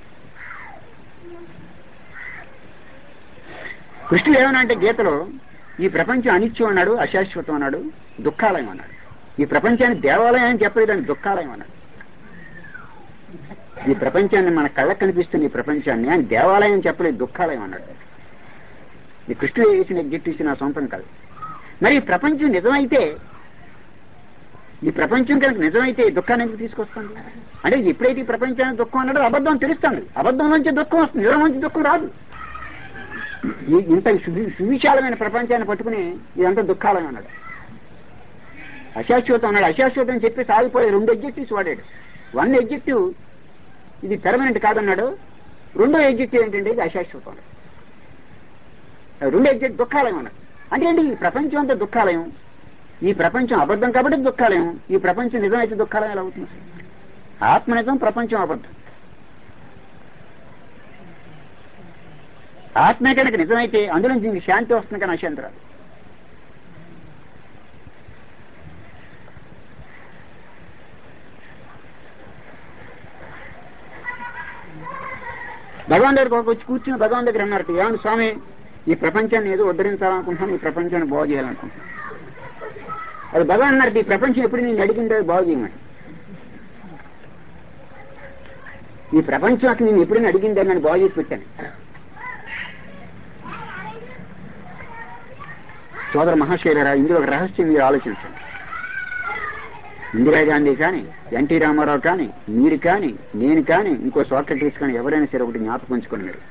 కృష్ణుడు ఏమన్నా అంటే గీతలో ఈ ప్రపంచం అనిత్యం అన్నాడు అశాశ్వతం అన్నాడు దుఃఖాలయం అన్నాడు ఈ ప్రపంచాన్ని దేవాలయం అని చెప్పలేదు అని దుఃఖాలయం అన్నాడు ఈ ప్రపంచాన్ని మన కళ్ళకు కనిపిస్తున్న ఈ ప్రపంచాన్ని ఆయన దేవాలయం చెప్పలేదు దుఃఖాలయం అన్నాడు ఈ కృష్ణుడు వేసిన ఎగ్జిట్ నా సొంతం కాదు మరి ఈ ప్రపంచం నిజమైతే ఈ ప్రపంచం కనుక నిజమైతే ఈ దుఃఖాన్ని ఎందుకు తీసుకొస్తుంది అంటే ఇది ఎప్పుడైతే ఈ ప్రపంచానికి దుఃఖం అన్నాడో అబద్ధం తెలుస్తుంది అబద్ధం నుంచి దుఃఖం వస్తుంది నిజం నుంచి దుఃఖం రాదు ఈ- ఇంత సువి- సువిశాలమైన ప్రపంచాన్ని పట్టుకుని ఇదంతా దుఃఖాలయం అన్నాడు అశాశ్వతం అన్నాడు అశాశ్వతం అని చెప్పి సాగిపోయి రెండు ఎగ్జెక్టివ్స్ వాడాడు వన్ ఎగ్జెక్టివ్ ఇది పెర్మనెంట్ కాదన్నాడు రెండో ఎగ్జెక్టివ్ ఏంటంటే ఇది అశాశ్వతం అన్నాడు రెండు ఎగ్జెక్ట్ దుఃఖాలయం అన్నాడు అంటే ఏంటి ఈ ప్రపంచం అంతా దుఃఖాలయం ఈ ప్రపంచం అబద్ధం కాబట్టి దుఃఖాలయం ఈ ప్రపంచం నిజం అయితే దుఃఖాలయం ఎలా అవుతుంది ఆత్మ నిజం ప్రపంచం అబద్ధం ఆత్మే కనుక నిజమైతే అందులో నుంచి నీకు శాంతి వస్తుంది కానీ అశాంతి రాదు భగవాన్ దగ్గరకు ఒక వచ్చి కూర్చుని భగవాన్ దగ్గర అన్నారు ఏమన్నా స్వామి ఈ ప్రపంచాన్ని ఏదో ఉద్ధరించాలనుకుంటున్నాను ఈ ప్రపంచాన్ని బాగు చేయాలనుకుంటున్నాను అది భగవాన్ అన్నారు ఈ ప్రపంచం ఎప్పుడు నేను అడిగిందో అది బాగు చేయమని ఈ ప్రపంచం అసలు నేను ఎప్పుడైనా అడిగిందే నన్ను బాగు చేసి పెట్టాను సోదర మహాశైలరా ఇందులో ఒక రహస్యం మీరు ఆలోచించండి ఇందిరాగాంధీ కానీ ఎన్టీ రామారావు కానీ మీరు కానీ నేను కానీ ఇంకో సోక్రటీస్ కానీ ఎవరైనా సరే ఒకటి జ్ఞాపకం ఉంచుకోండి మీరు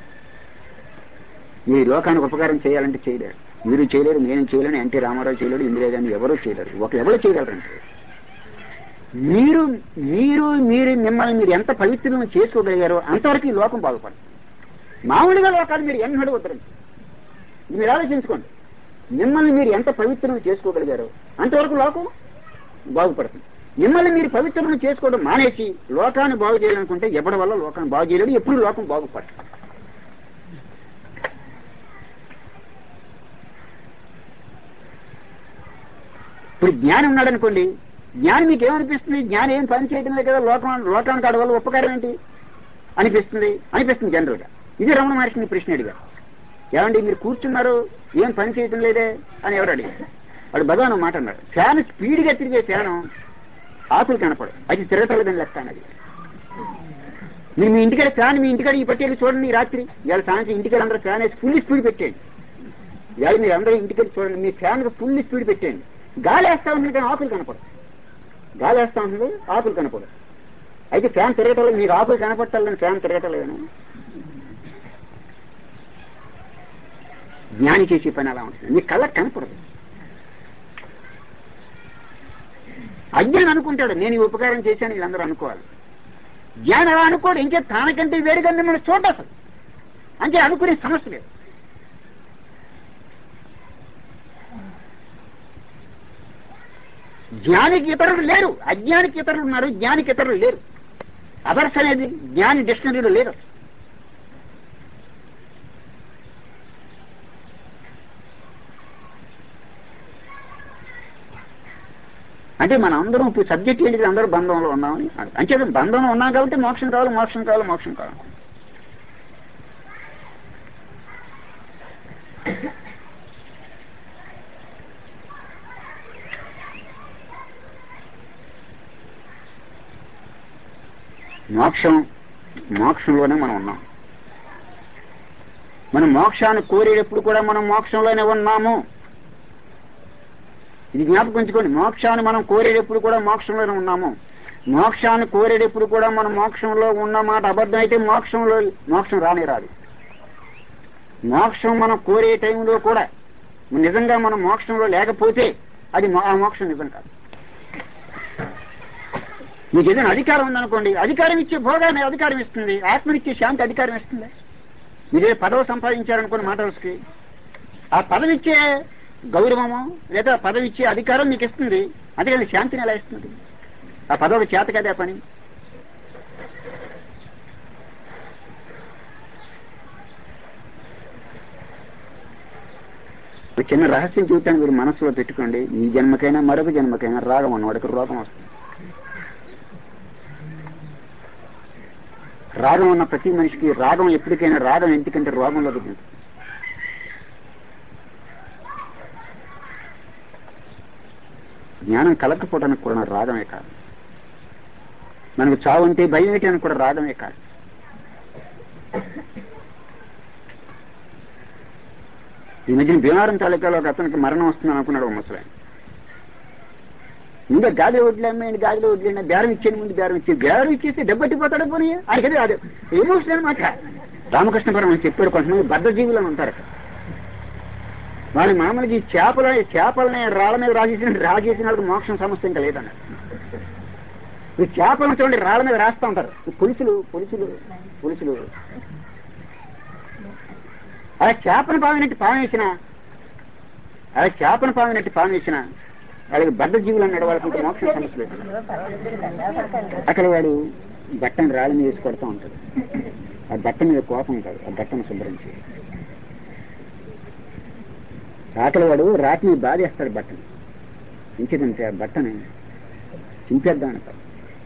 ఈ లోకానికి ఉపకారం చేయాలంటే చేయలేరు మీరు చేయలేరు నేను చేయలేను ఎన్టీ రామారావు చేయలేడు ఇందిరాగాంధీ ఎవరూ చేయలేరు ఒక ఎవరు చేయగలరంటే మీరు మీరు మీరు మిమ్మల్ని మీరు ఎంత పవిత్రం చేసుకోగలిగారో అంతవరకు ఈ లోకం బాగుపడుతుంది మామూలుగా లోకాలు మీరు ఎన్నడూ ఉద్ధరించు ఇది మీరు ఆలోచించుకోండి మిమ్మల్ని మీరు ఎంత పవిత్రం చేసుకోగలిగారో అంతవరకు లోకం బాగుపడుతుంది మిమ్మల్ని మీరు పవిత్రం చేసుకోవడం మానేసి లోకాన్ని బాగు చేయాలనుకుంటే ఎవరి వల్ల లోకాన్ని బాగు చేయలేడు ఎప్పుడు లోకం బాగుపడదు ఇప్పుడు జ్ఞానం ఉన్నాడనుకోండి జ్ఞానం మీకు ఏమనిపిస్తుంది జ్ఞానం ఏం పని చేయడం లేదు కదా లోకం లోకానికి ఆడ వల్ల ఉపకారం ఏంటి అనిపిస్తుంది అనిపిస్తుంది జనరల్గా ఇది రమణ మహర్షిని ప్రశ్న అడిగారు ఏమండి మీరు కూర్చున్నారు ఏం పని చేయటం లేదే అని ఎవరు అడిగారు వాడు భగవాన్ మాట అన్నాడు ఫ్యాన్ స్పీడ్గా తిరిగే ఫ్యాను ఆకులు కనపడు అది తిరగటలేదని లెక్క అన్నది మీరు మీ ఇంటికాడ ఫ్యాన్ మీ ఇంటికాడ ఈ పెట్టేది చూడండి ఈ రాత్రి ఇవాళ సాయంత్రం ఇంటికాడ అందరూ ఫ్యాన్ వేసి ఫుల్ స్పీడ్ పెట్టేయండి ఇవాళ మీరు అందరూ ఇంటికి చూడండి మీ ఫ్యాన్ ఫుల్ స్పీడ్ పెట్టేయండి గాలి వేస్తా ఉంటుంది కానీ ఆకులు కనపడదు గాలి వేస్తా ఉంటుంది ఆకులు కనపడదు అయితే ఫ్యాన్ తిరగటం లేదు, మీకు ఆకులు కనపట్టాలని ఫ్యాన్ తిరగటం లేదని జ్ఞాని చేసే పని అలా ఉంటుంది మీ కళ్ళకి కనపడదు అజ్ఞానం అనుకుంటాడు నేను ఈ ఉపకారం చేశాను వీళ్ళందరూ అనుకోవాలి జ్ఞానం అలా అనుకోడు ఇంకే తనకంటే వేరుగా మిమ్మల్ని చూడ అసలు అంటే అనుకునే సమస్య లేదు జ్ఞానికి ఇతరులు లేరు అజ్ఞానికి ఇతరులు ఉన్నారు జ్ఞానికి ఇతరులు లేరు అదర్స్ అనేది జ్ఞాని డిక్షనరీలో లేరు అంటే మన అందరం ఇప్పుడు సబ్జెక్ట్ ఏంటి అందరూ బంధంలో ఉన్నామని అంటే బంధంలో ఉన్నాం కాబట్టి మోక్షం కావాలి మోక్షం కావాలి మోక్షం కావాలి మోక్షం మోక్షంలోనే మనం ఉన్నాం మనం మోక్షాన్ని కోరేటప్పుడు కూడా మనం మోక్షంలోనే ఉన్నాము ఇది జ్ఞాపకం ఉంచుకోండి మోక్షాన్ని మనం కోరేటప్పుడు కూడా మోక్షంలోనే ఉన్నాము మోక్షాన్ని కోరేటప్పుడు కూడా మనం మోక్షంలో ఉన్న మాట అబద్ధం అయితే మోక్షంలో మోక్షం రానే రాదు మోక్షం మనం కోరే టైంలో కూడా నిజంగా మనం మోక్షంలో లేకపోతే అది మో- ఆ మోక్షం నిజం కాదు మీకు ఏదైనా అధికారం ఉందనుకోండి అధికారం ఇచ్చే భోగాన్ని అధికారం ఇస్తుంది ఆత్మనిచ్చే శాంతి అధికారం ఇస్తుంది మీరే పదవి సంపాదించారనుకోండి మాటలకి ఆ పదవి ఇచ్చే గౌరవము లేదా పదవి ఇచ్చే అధికారం మీకు ఇస్తుంది అందుకని శాంతిని ఎలా ఇస్తుంది ఆ పదవి చేత కదా ఆ పని ఒక చిన్న రహస్యం చూడటానికి మీరు మనసులో పెట్టుకోండి ఈ జన్మకైనా మరొక జన్మకైనా రాగం ఉన్నవాడికి రోగం వస్తుంది రాగం ఉన్న ప్రతి మనిషికి రాగం ఎప్పటికైనా రాగం ఎందుకంటే రోగంలో దిగుతుంది జ్ఞానం కలగకపోవడానికి కూడా రాగమే కాదు మనకు చావు అంటే భయం వేయటానికి కూడా రాగమే కాదు ఈ మధ్యన భీమారం తాలూకాలో ఒక అతనికి మరణం వస్తుంది అనుకున్నాడు ఒక ముసలాయన ముందే గాలి వడ్లేమ్మేయండి గాలిలో వడ్లేండి బేరం ఇచ్చేది ముందు బేరం ఇచ్చేది బేరం ఇచ్చేస్తే దెబ్బట్టిపోతాడు పోనీ ఆయనకది అది ఎమోషన్ అనమాట రామకృష్ణ పరమ చెప్పాడు కొంతమంది బద్ధజీవులు అని ఉంటారు వాళ్ళ మామూలుగా ఈ చేపల చేపలని రాళ్ళ మీద రాజేసిన రాజేసిన వాళ్ళకి మోక్షం సమస్య ఇంకా లేదన్నారు ఈ చేపలను చూడండి రాళ్ళ మీద రాస్తూ ఉంటారు ఈ పులుసులు పులుసులు పులుసులు అలా చేపను పావినట్టు పాము వేసిన అలా చేపను పావినట్టు పాము వేసిన వాళ్ళకి బద్ద జీవులు అన్నాడు వాళ్ళకి ఇంకా మోక్షం సమస్య లేదు అక్కడ వాడు బట్టను రాళ్ళ మీద వేసి కొడతా ఉంటాడు ఆ బట్ట మీద కోపం కాదు ఆ బట్టను శుభ్రించి ఆకలి వాడు రాతి మీద బాధేస్తాడు బట్టను ఇంకేదంటే ఆ బట్టని చింపేద్దాం అంటారు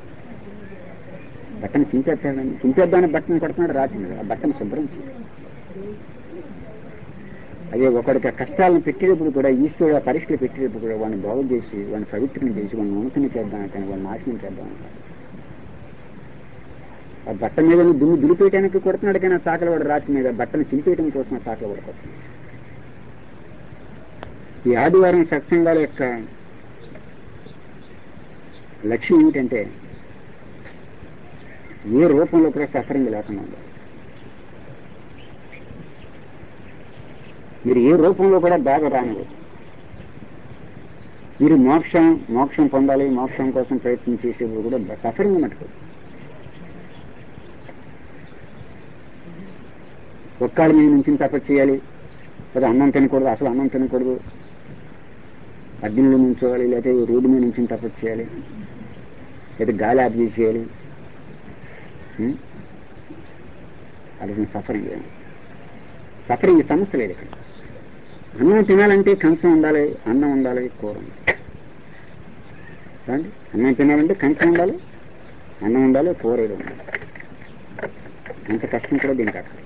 బట్టను చింపేస్తాడని చింపేద్దామని బట్టను కొడుతున్నాడు రాతి మీద ఆ బట్టను శుభ్రించి అదే ఒకడికి ఆ కష్టాలను పెట్టేటప్పుడు కూడా ఈశ్వరుడు ఆ పరీక్షలు పెట్టేటప్పుడు కూడా వాడిని బాగు చేసి వాడిని పవిత్రం చేసి వాడిని ఉన్నతిని చేద్దాం కానీ వాడిని నాశనం చేద్దాం అంటారు ఆ బట్ట మీద దుమ్ము దులిపేయడానికి కొడుతున్నాడు కానీ ఆ చాకలి వాడు రాతి మీద బట్టను చింపేయడం కోసం ఆ చాకలి వాడు కొడుతున్నాడు ఈ ఆదివారం సత్సంగాల యొక్క లక్ష్యం ఏమిటంటే ఏ రూపంలో కూడా సఫరింగ్ లేకుండా ఉండాలి మీరు ఏ రూపంలో కూడా బాధ రానివ్వదు మీరు మోక్షం మోక్షం పొందాలి మోక్షం కోసం ప్రయత్నం చేసేప్పుడు కూడా సఫరింగ్ మటుకు ఒక్కాడి మీద నుంచి తపస్సు చేయాలి లేదా అన్నం తినకూడదు అసలు అన్నం తినకూడదు అగ్నిలో నుంచోవాలి లేకపోతే రోడ్డు మీద నుంచి తపస్సు చేయాలి లేదా గాలి ఆఫ్ చేసేయాలి ఉం? అది సఫరింగ్ సఫరింగ్ సమస్య లేదు ఇక్కడ అన్నం తినాలంటే కంచం ఉండాలి అన్నం ఉండాలి కూర ఉండాలి చూడండి అన్నం తినాలంటే కంచం ఉండాలి అన్నం ఉండాలి కూర ఏదో ఉండాలి అంత కష్టం కూడా దీనికి అక్కడ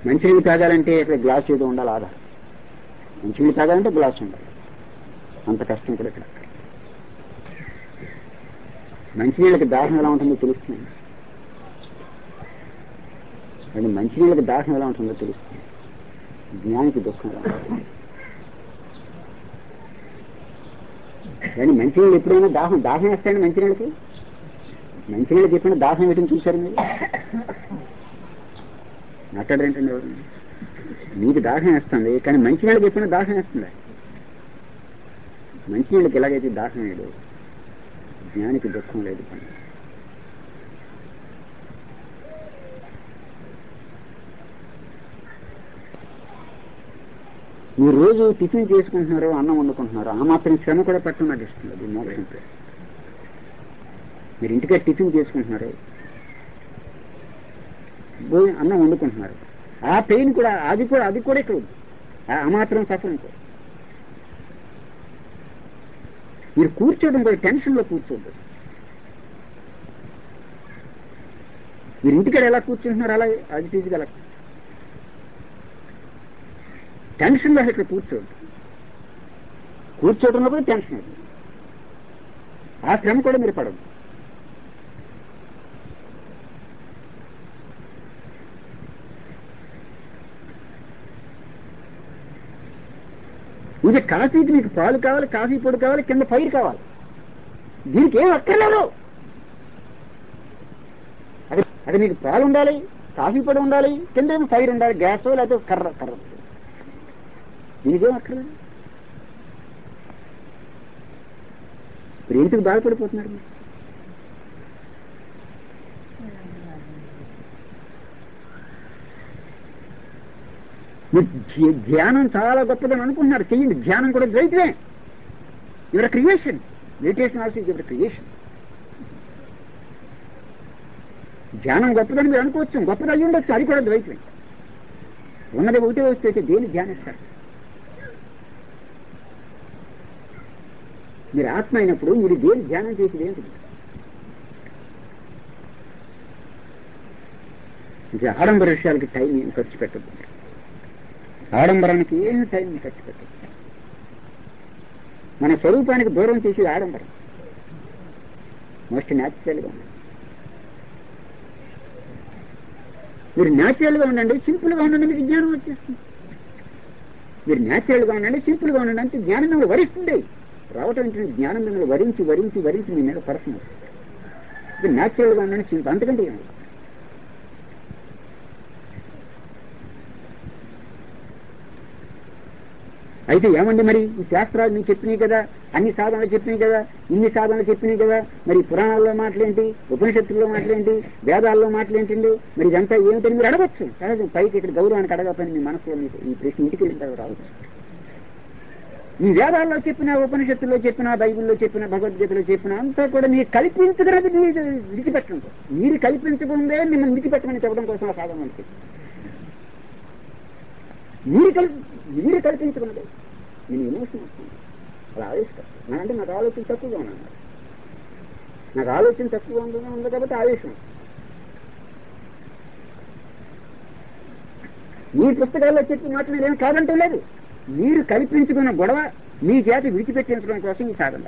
మంచినీళ్ళు తాగాలంటే ఇక్కడ గ్లాస్ ఏదో ఉండాలి ఆధారం మంచినీళ్ళు తాగాలంటే గ్లాస్ ఉండాలి అంత కష్టం కూడా ఇక్కడ మంచినీళ్ళకి దాహం ఎలా ఉంటుందో తెలుస్తుంది కానీ మంచినీళ్ళకి దాహం ఎలా ఉంటుందో తెలుస్తుంది జ్ఞానికి దుఃఖం ఎలా ఉంటుంది కానీ మంచినీళ్ళు ఎప్పుడైనా దాహం దాహం వేస్తాయండి మంచినీళ్ళకి మంచినీళ్ళకి ఎప్పుడైనా దాహం వేయటం చూశారు మీరు మాట్లాడరేంటండి ఎవరు మీకు దాహం వేస్తుంది కానీ మంచినీళ్ళకి ఎప్పుడైనా దాహం వేస్తుంది మంచినీళ్ళకి ఎలాగైతే దాహం వేయదు జ్ఞానికి దుఃఖం లేదు పని ఈ రోజు టిఫిన్ చేసుకుంటున్నారు అన్నం వండుకుంటున్నారు ఆ మాత్రం శ్రమ కూడా పెట్టడం నాకు ఇష్టం లేదు మోక్షం పేరు మీరు ఇంటికే టిఫిన్ చేసుకుంటున్నారు పోయి అన్నం వండుకుంటున్నారు ఆ పెయిన్ కూడా అది కూడా అది కూడా ఇక్కడ ఉంది ఆ ఆ మాత్రం సఫరం కూడా మీరు కూర్చోవడం కూడా టెన్షన్లో కూర్చోద్దు మీరు ఇంటికాడ ఎలా కూర్చుంటున్నారు అలా అది తీసుకు అలా టెన్షన్లో ఇక్కడ కూర్చోద్దు కూర్చోవడంలో కూడా టెన్షన్ అది ఆ శ్రమ కూడా మీరు పడదు ఇది కాఫీకి మీకు పాలు కావాలి కాఫీ పొడి కావాలి కింద ఫైర్ కావాలి దీనికి ఏం అక్కర్లేదు అది అది మీకు పాలు ఉండాలి కాఫీ పొడి ఉండాలి కింద ఏమో ఫైర్ ఉండాలి గ్యాస్ లేకపోతే కర్ర కర్ర దీనికి ఏం అక్కర్లేదు ఇప్పుడు ఎందుకు బాధపడిపోతున్నారు మీరు? మీరు ధ్య- ధ్యానం చాలా గొప్పదని అనుకుంటున్నారు చెయ్యండి ధ్యానం కూడా ద్వైతమే your creation meditation also your creation ధ్యానం గొప్పదని మీరు అనుకోవచ్చు గొప్పది అయ్యి ఉండొచ్చు అది కూడా ద్వైతమే ఉన్నది ఒకటే వస్తే అయితే దేని ధ్యానిస్తారు మీరు ఆత్మ అయినప్పుడు మీరు దేని ధ్యానం చేసేది ఏంటి ఇంకా ఆడంబర విషయాలకి టైం ఏం ఖర్చు పెట్టదు ఆడంబరానికి ఏం టైం ఖర్చు పెట్టదు మన స్వరూపానికి దూరం చేసేది ఆడంబరం మోస్ట్ న్యాచురల్గా ఉండండి మీరు న్యాచురల్గా ఉండండి సింపుల్గా ఉండండి మీకు జ్ఞానం వచ్చేస్తుంది మీరు న్యాచురల్గా ఉండండి సింపుల్గా ఉండండి అంటే జ్ఞానం మిమ్మల్ని వరిస్తుంది రావటం ఏంటంటే జ్ఞానం మిమ్మల్ని వరించి వరించి వరించి మీ మీద పడుతుంది మీరు న్యాచురల్గా ఉండండి సింపుల్ అంతకంటే ఏం లేదు. అయితే ఏమండి మరి ఈ శాస్త్రాలు మీకు చెప్పినాయి కదా అన్ని సాధనలు చెప్పినాయి కదా ఇన్ని సాధనలు చెప్పినాయి కదా మరి పురాణాల్లో మాటలేంటి ఉపనిషత్తుల్లో మాటలేంటి వేదాల్లో మాటలేంటండి మరి ఇదంతా ఏమిటని మీరు అడగచ్చు సహజం పైకి ఇక్కడ గౌరవానికి అడగకపోయిన మీ మనసులో మీకు ఈ ప్రశ్న ఇంటికి వెళ్ళిన తర్వాత రావచ్చు ఈ వేదాల్లో చెప్పిన ఉపనిషత్తుల్లో చెప్పిన బైబిల్లో చెప్పిన భగవద్గీతలో చెప్పిన అంతా కూడా మీరు కల్పించుకున్నది మీరు విడిచిపెట్టడం మీరు కల్పించకుందే మిమ్మల్ని విడిచిపెట్టమని చెప్పడం కోసం ఆ సాధన మనకి మీరు కల్పి మీరు కల్పించుకున్నది నేను ఎమోషన్ వస్తుంది అలా ఆవేశం అంటే నాకు ఆలోచన తక్కువగా ఉన్నాను నాకు ఆలోచన తక్కువగా ఉండగా ఉంది కాబట్టి ఆవేశం మీ పుస్తకాల్లో చెప్పిన మాటలు నేను కాదంటే లేదు మీరు కల్పించుకున్న గొడవ మీ చేత విడిచిపెట్టించడం కోసం ఈ సాధన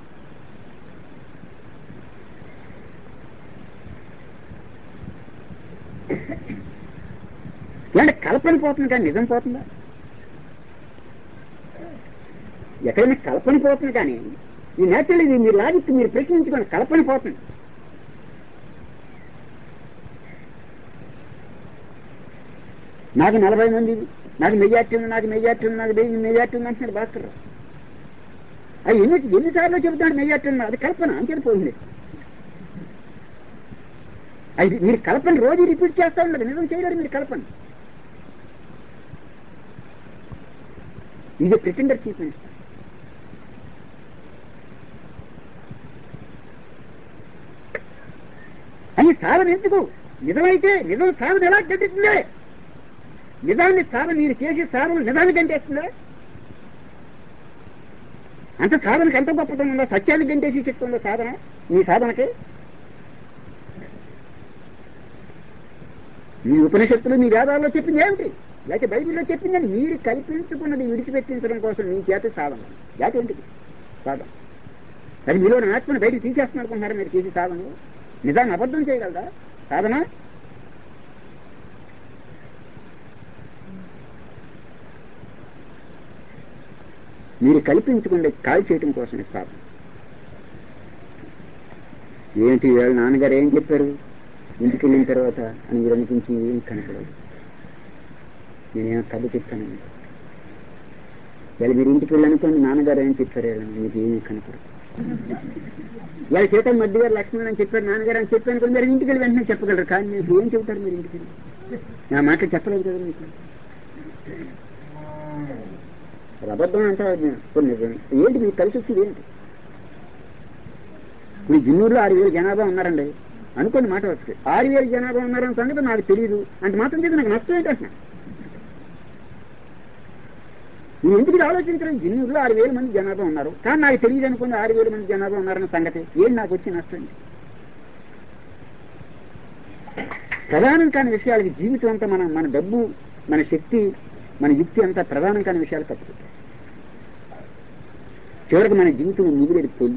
అంటే కల్పన పోతుంది కానీ నిజం పోతుందా ఎక్కడైనా కల్పన పోతుంది కానీ ఈ నేచురల్ ఇది మీరు లాజిక్ మీరు ప్రశ్నించుకోండి కల్పన పోతుంది నాకు నలభై మంది నాకు మెజార్టీ ఉంది నాకు మెజార్టీ ఉంది నాకు వెయ్యి మెజార్టీ ఉంది అంటున్నాడు భాస్కర్ అది ఎన్ని ఎన్నిసార్లు చెబుతాడు మెజార్టీ ఉంది అది కల్పన అంతే పోయింది అది మీరు కల్పన రోజు రిపీట్ చేస్తా ఉండదు నిజం చేయలేరు మీరు కల్పన ఇది ప్రిటెండర్ చీఫ్ మినిస్టర్ అని సాధన ఎందుకు నిజమైతే నిజం సాధన ఎలా గడ్డిస్తుంది నిజాన్ని సాధన మీరు చేసే సాధన నిజాన్ని గంటేస్తుందా అంత సాధనకి ఎంత గొప్పతనం ఉందో సత్యాన్ని గంటేసి చెప్తుందో సాధన మీ సాధనకి మీ ఉపనిషత్తులు మీ వేదాల్లో చెప్పింది ఏమిటి లేకపోతే బైబిల్లో చెప్పిందని మీరు కల్పించుకున్నది విడిచిపెట్టించడం కోసం మీ చేత సాధన లేకపోతే ఏంటిది సాధన అది మీలో ఉన్న ఆత్మను బయటకు తీసేస్తున్నారు మీరు చేసి సాధన నిజాన్ని అబద్ధం చేయగలరా సాధన మీరు కల్పించుకుండే కాల్ చేయటం కోసమే సాధన ఏంటి వాళ్ళ నాన్నగారు ఏం చెప్పారు ఇంటికి వెళ్ళిన తర్వాత అని మీరు అనిపించి ఏం కనపడదు నేనేం కథ చెప్తానండి ఇలా మీరు ఇంటికి వెళ్ళనుకోండి నాన్నగారు ఏం చెప్పారు వీళ్ళని మీకు ఏమీ కనపడదు ఇలా చేతం మధ్య గారు లక్ష్మణ్ అని చెప్పారు నాన్నగారు అని చెప్పాను కొన్ని మీరు ఇంటికి వెళ్ళి వెంటనే చెప్పగలరు కానీ మీకు ఏం చెబుతారు మీరు ఇంటికి వెళ్ళి నా మాట చెప్పలేదు కదా మీకు అది అబద్ధం అంటే అది కొన్ని నిజమే. ఏంటి మీకు కలిసి వచ్చేది ఏంటి మీ జిన్నూరులో ఆరు వేలు జనాభా ఉన్నారండి అనుకోండి మాట వస్తే ఆరు వేలు జనాభా ఉన్నారన్న సంగతి నాకు తెలియదు అంటే మాత్రం చేసి నాకు నష్టం ఏంటి అసలు మీరు ఎందుకు ఇది ఆలోచించడం జిన్నూరులో ఆరు వేల మంది జనాభా ఉన్నారు కానీ నాకు తెలియదు అనుకుని ఆరు వేల మంది జనాభా ఉన్నారన్న సంగతి ఏం నాకు వచ్చే నష్టం ఏంటి? ప్రధానం కాని విషయాలకి జీవితం అంతా మన మన డబ్బు మన శక్తి మన యుక్తి అంతా ప్రధానం కాని విషయాలు తప్పుతాయి చివరికి మన జీవితం మిగిలేదు పొల్లు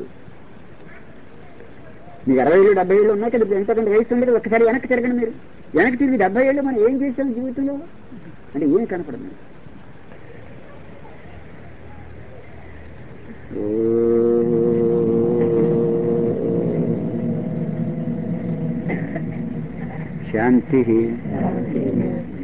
మీకు అరవై ఏళ్ళు డెబ్బై ఏళ్ళు ఉన్నాయి కదా ఇప్పుడు ఎంత కొంత వయసు ఉండదు ఒకసారి వెనక్కి తిరగండి మీరు వెనక్కి తిరిగి డెబ్బై ఏళ్ళు మనం ఏం చేసాం జీవితంలో అంటే ఏం కనపడదు శాంతి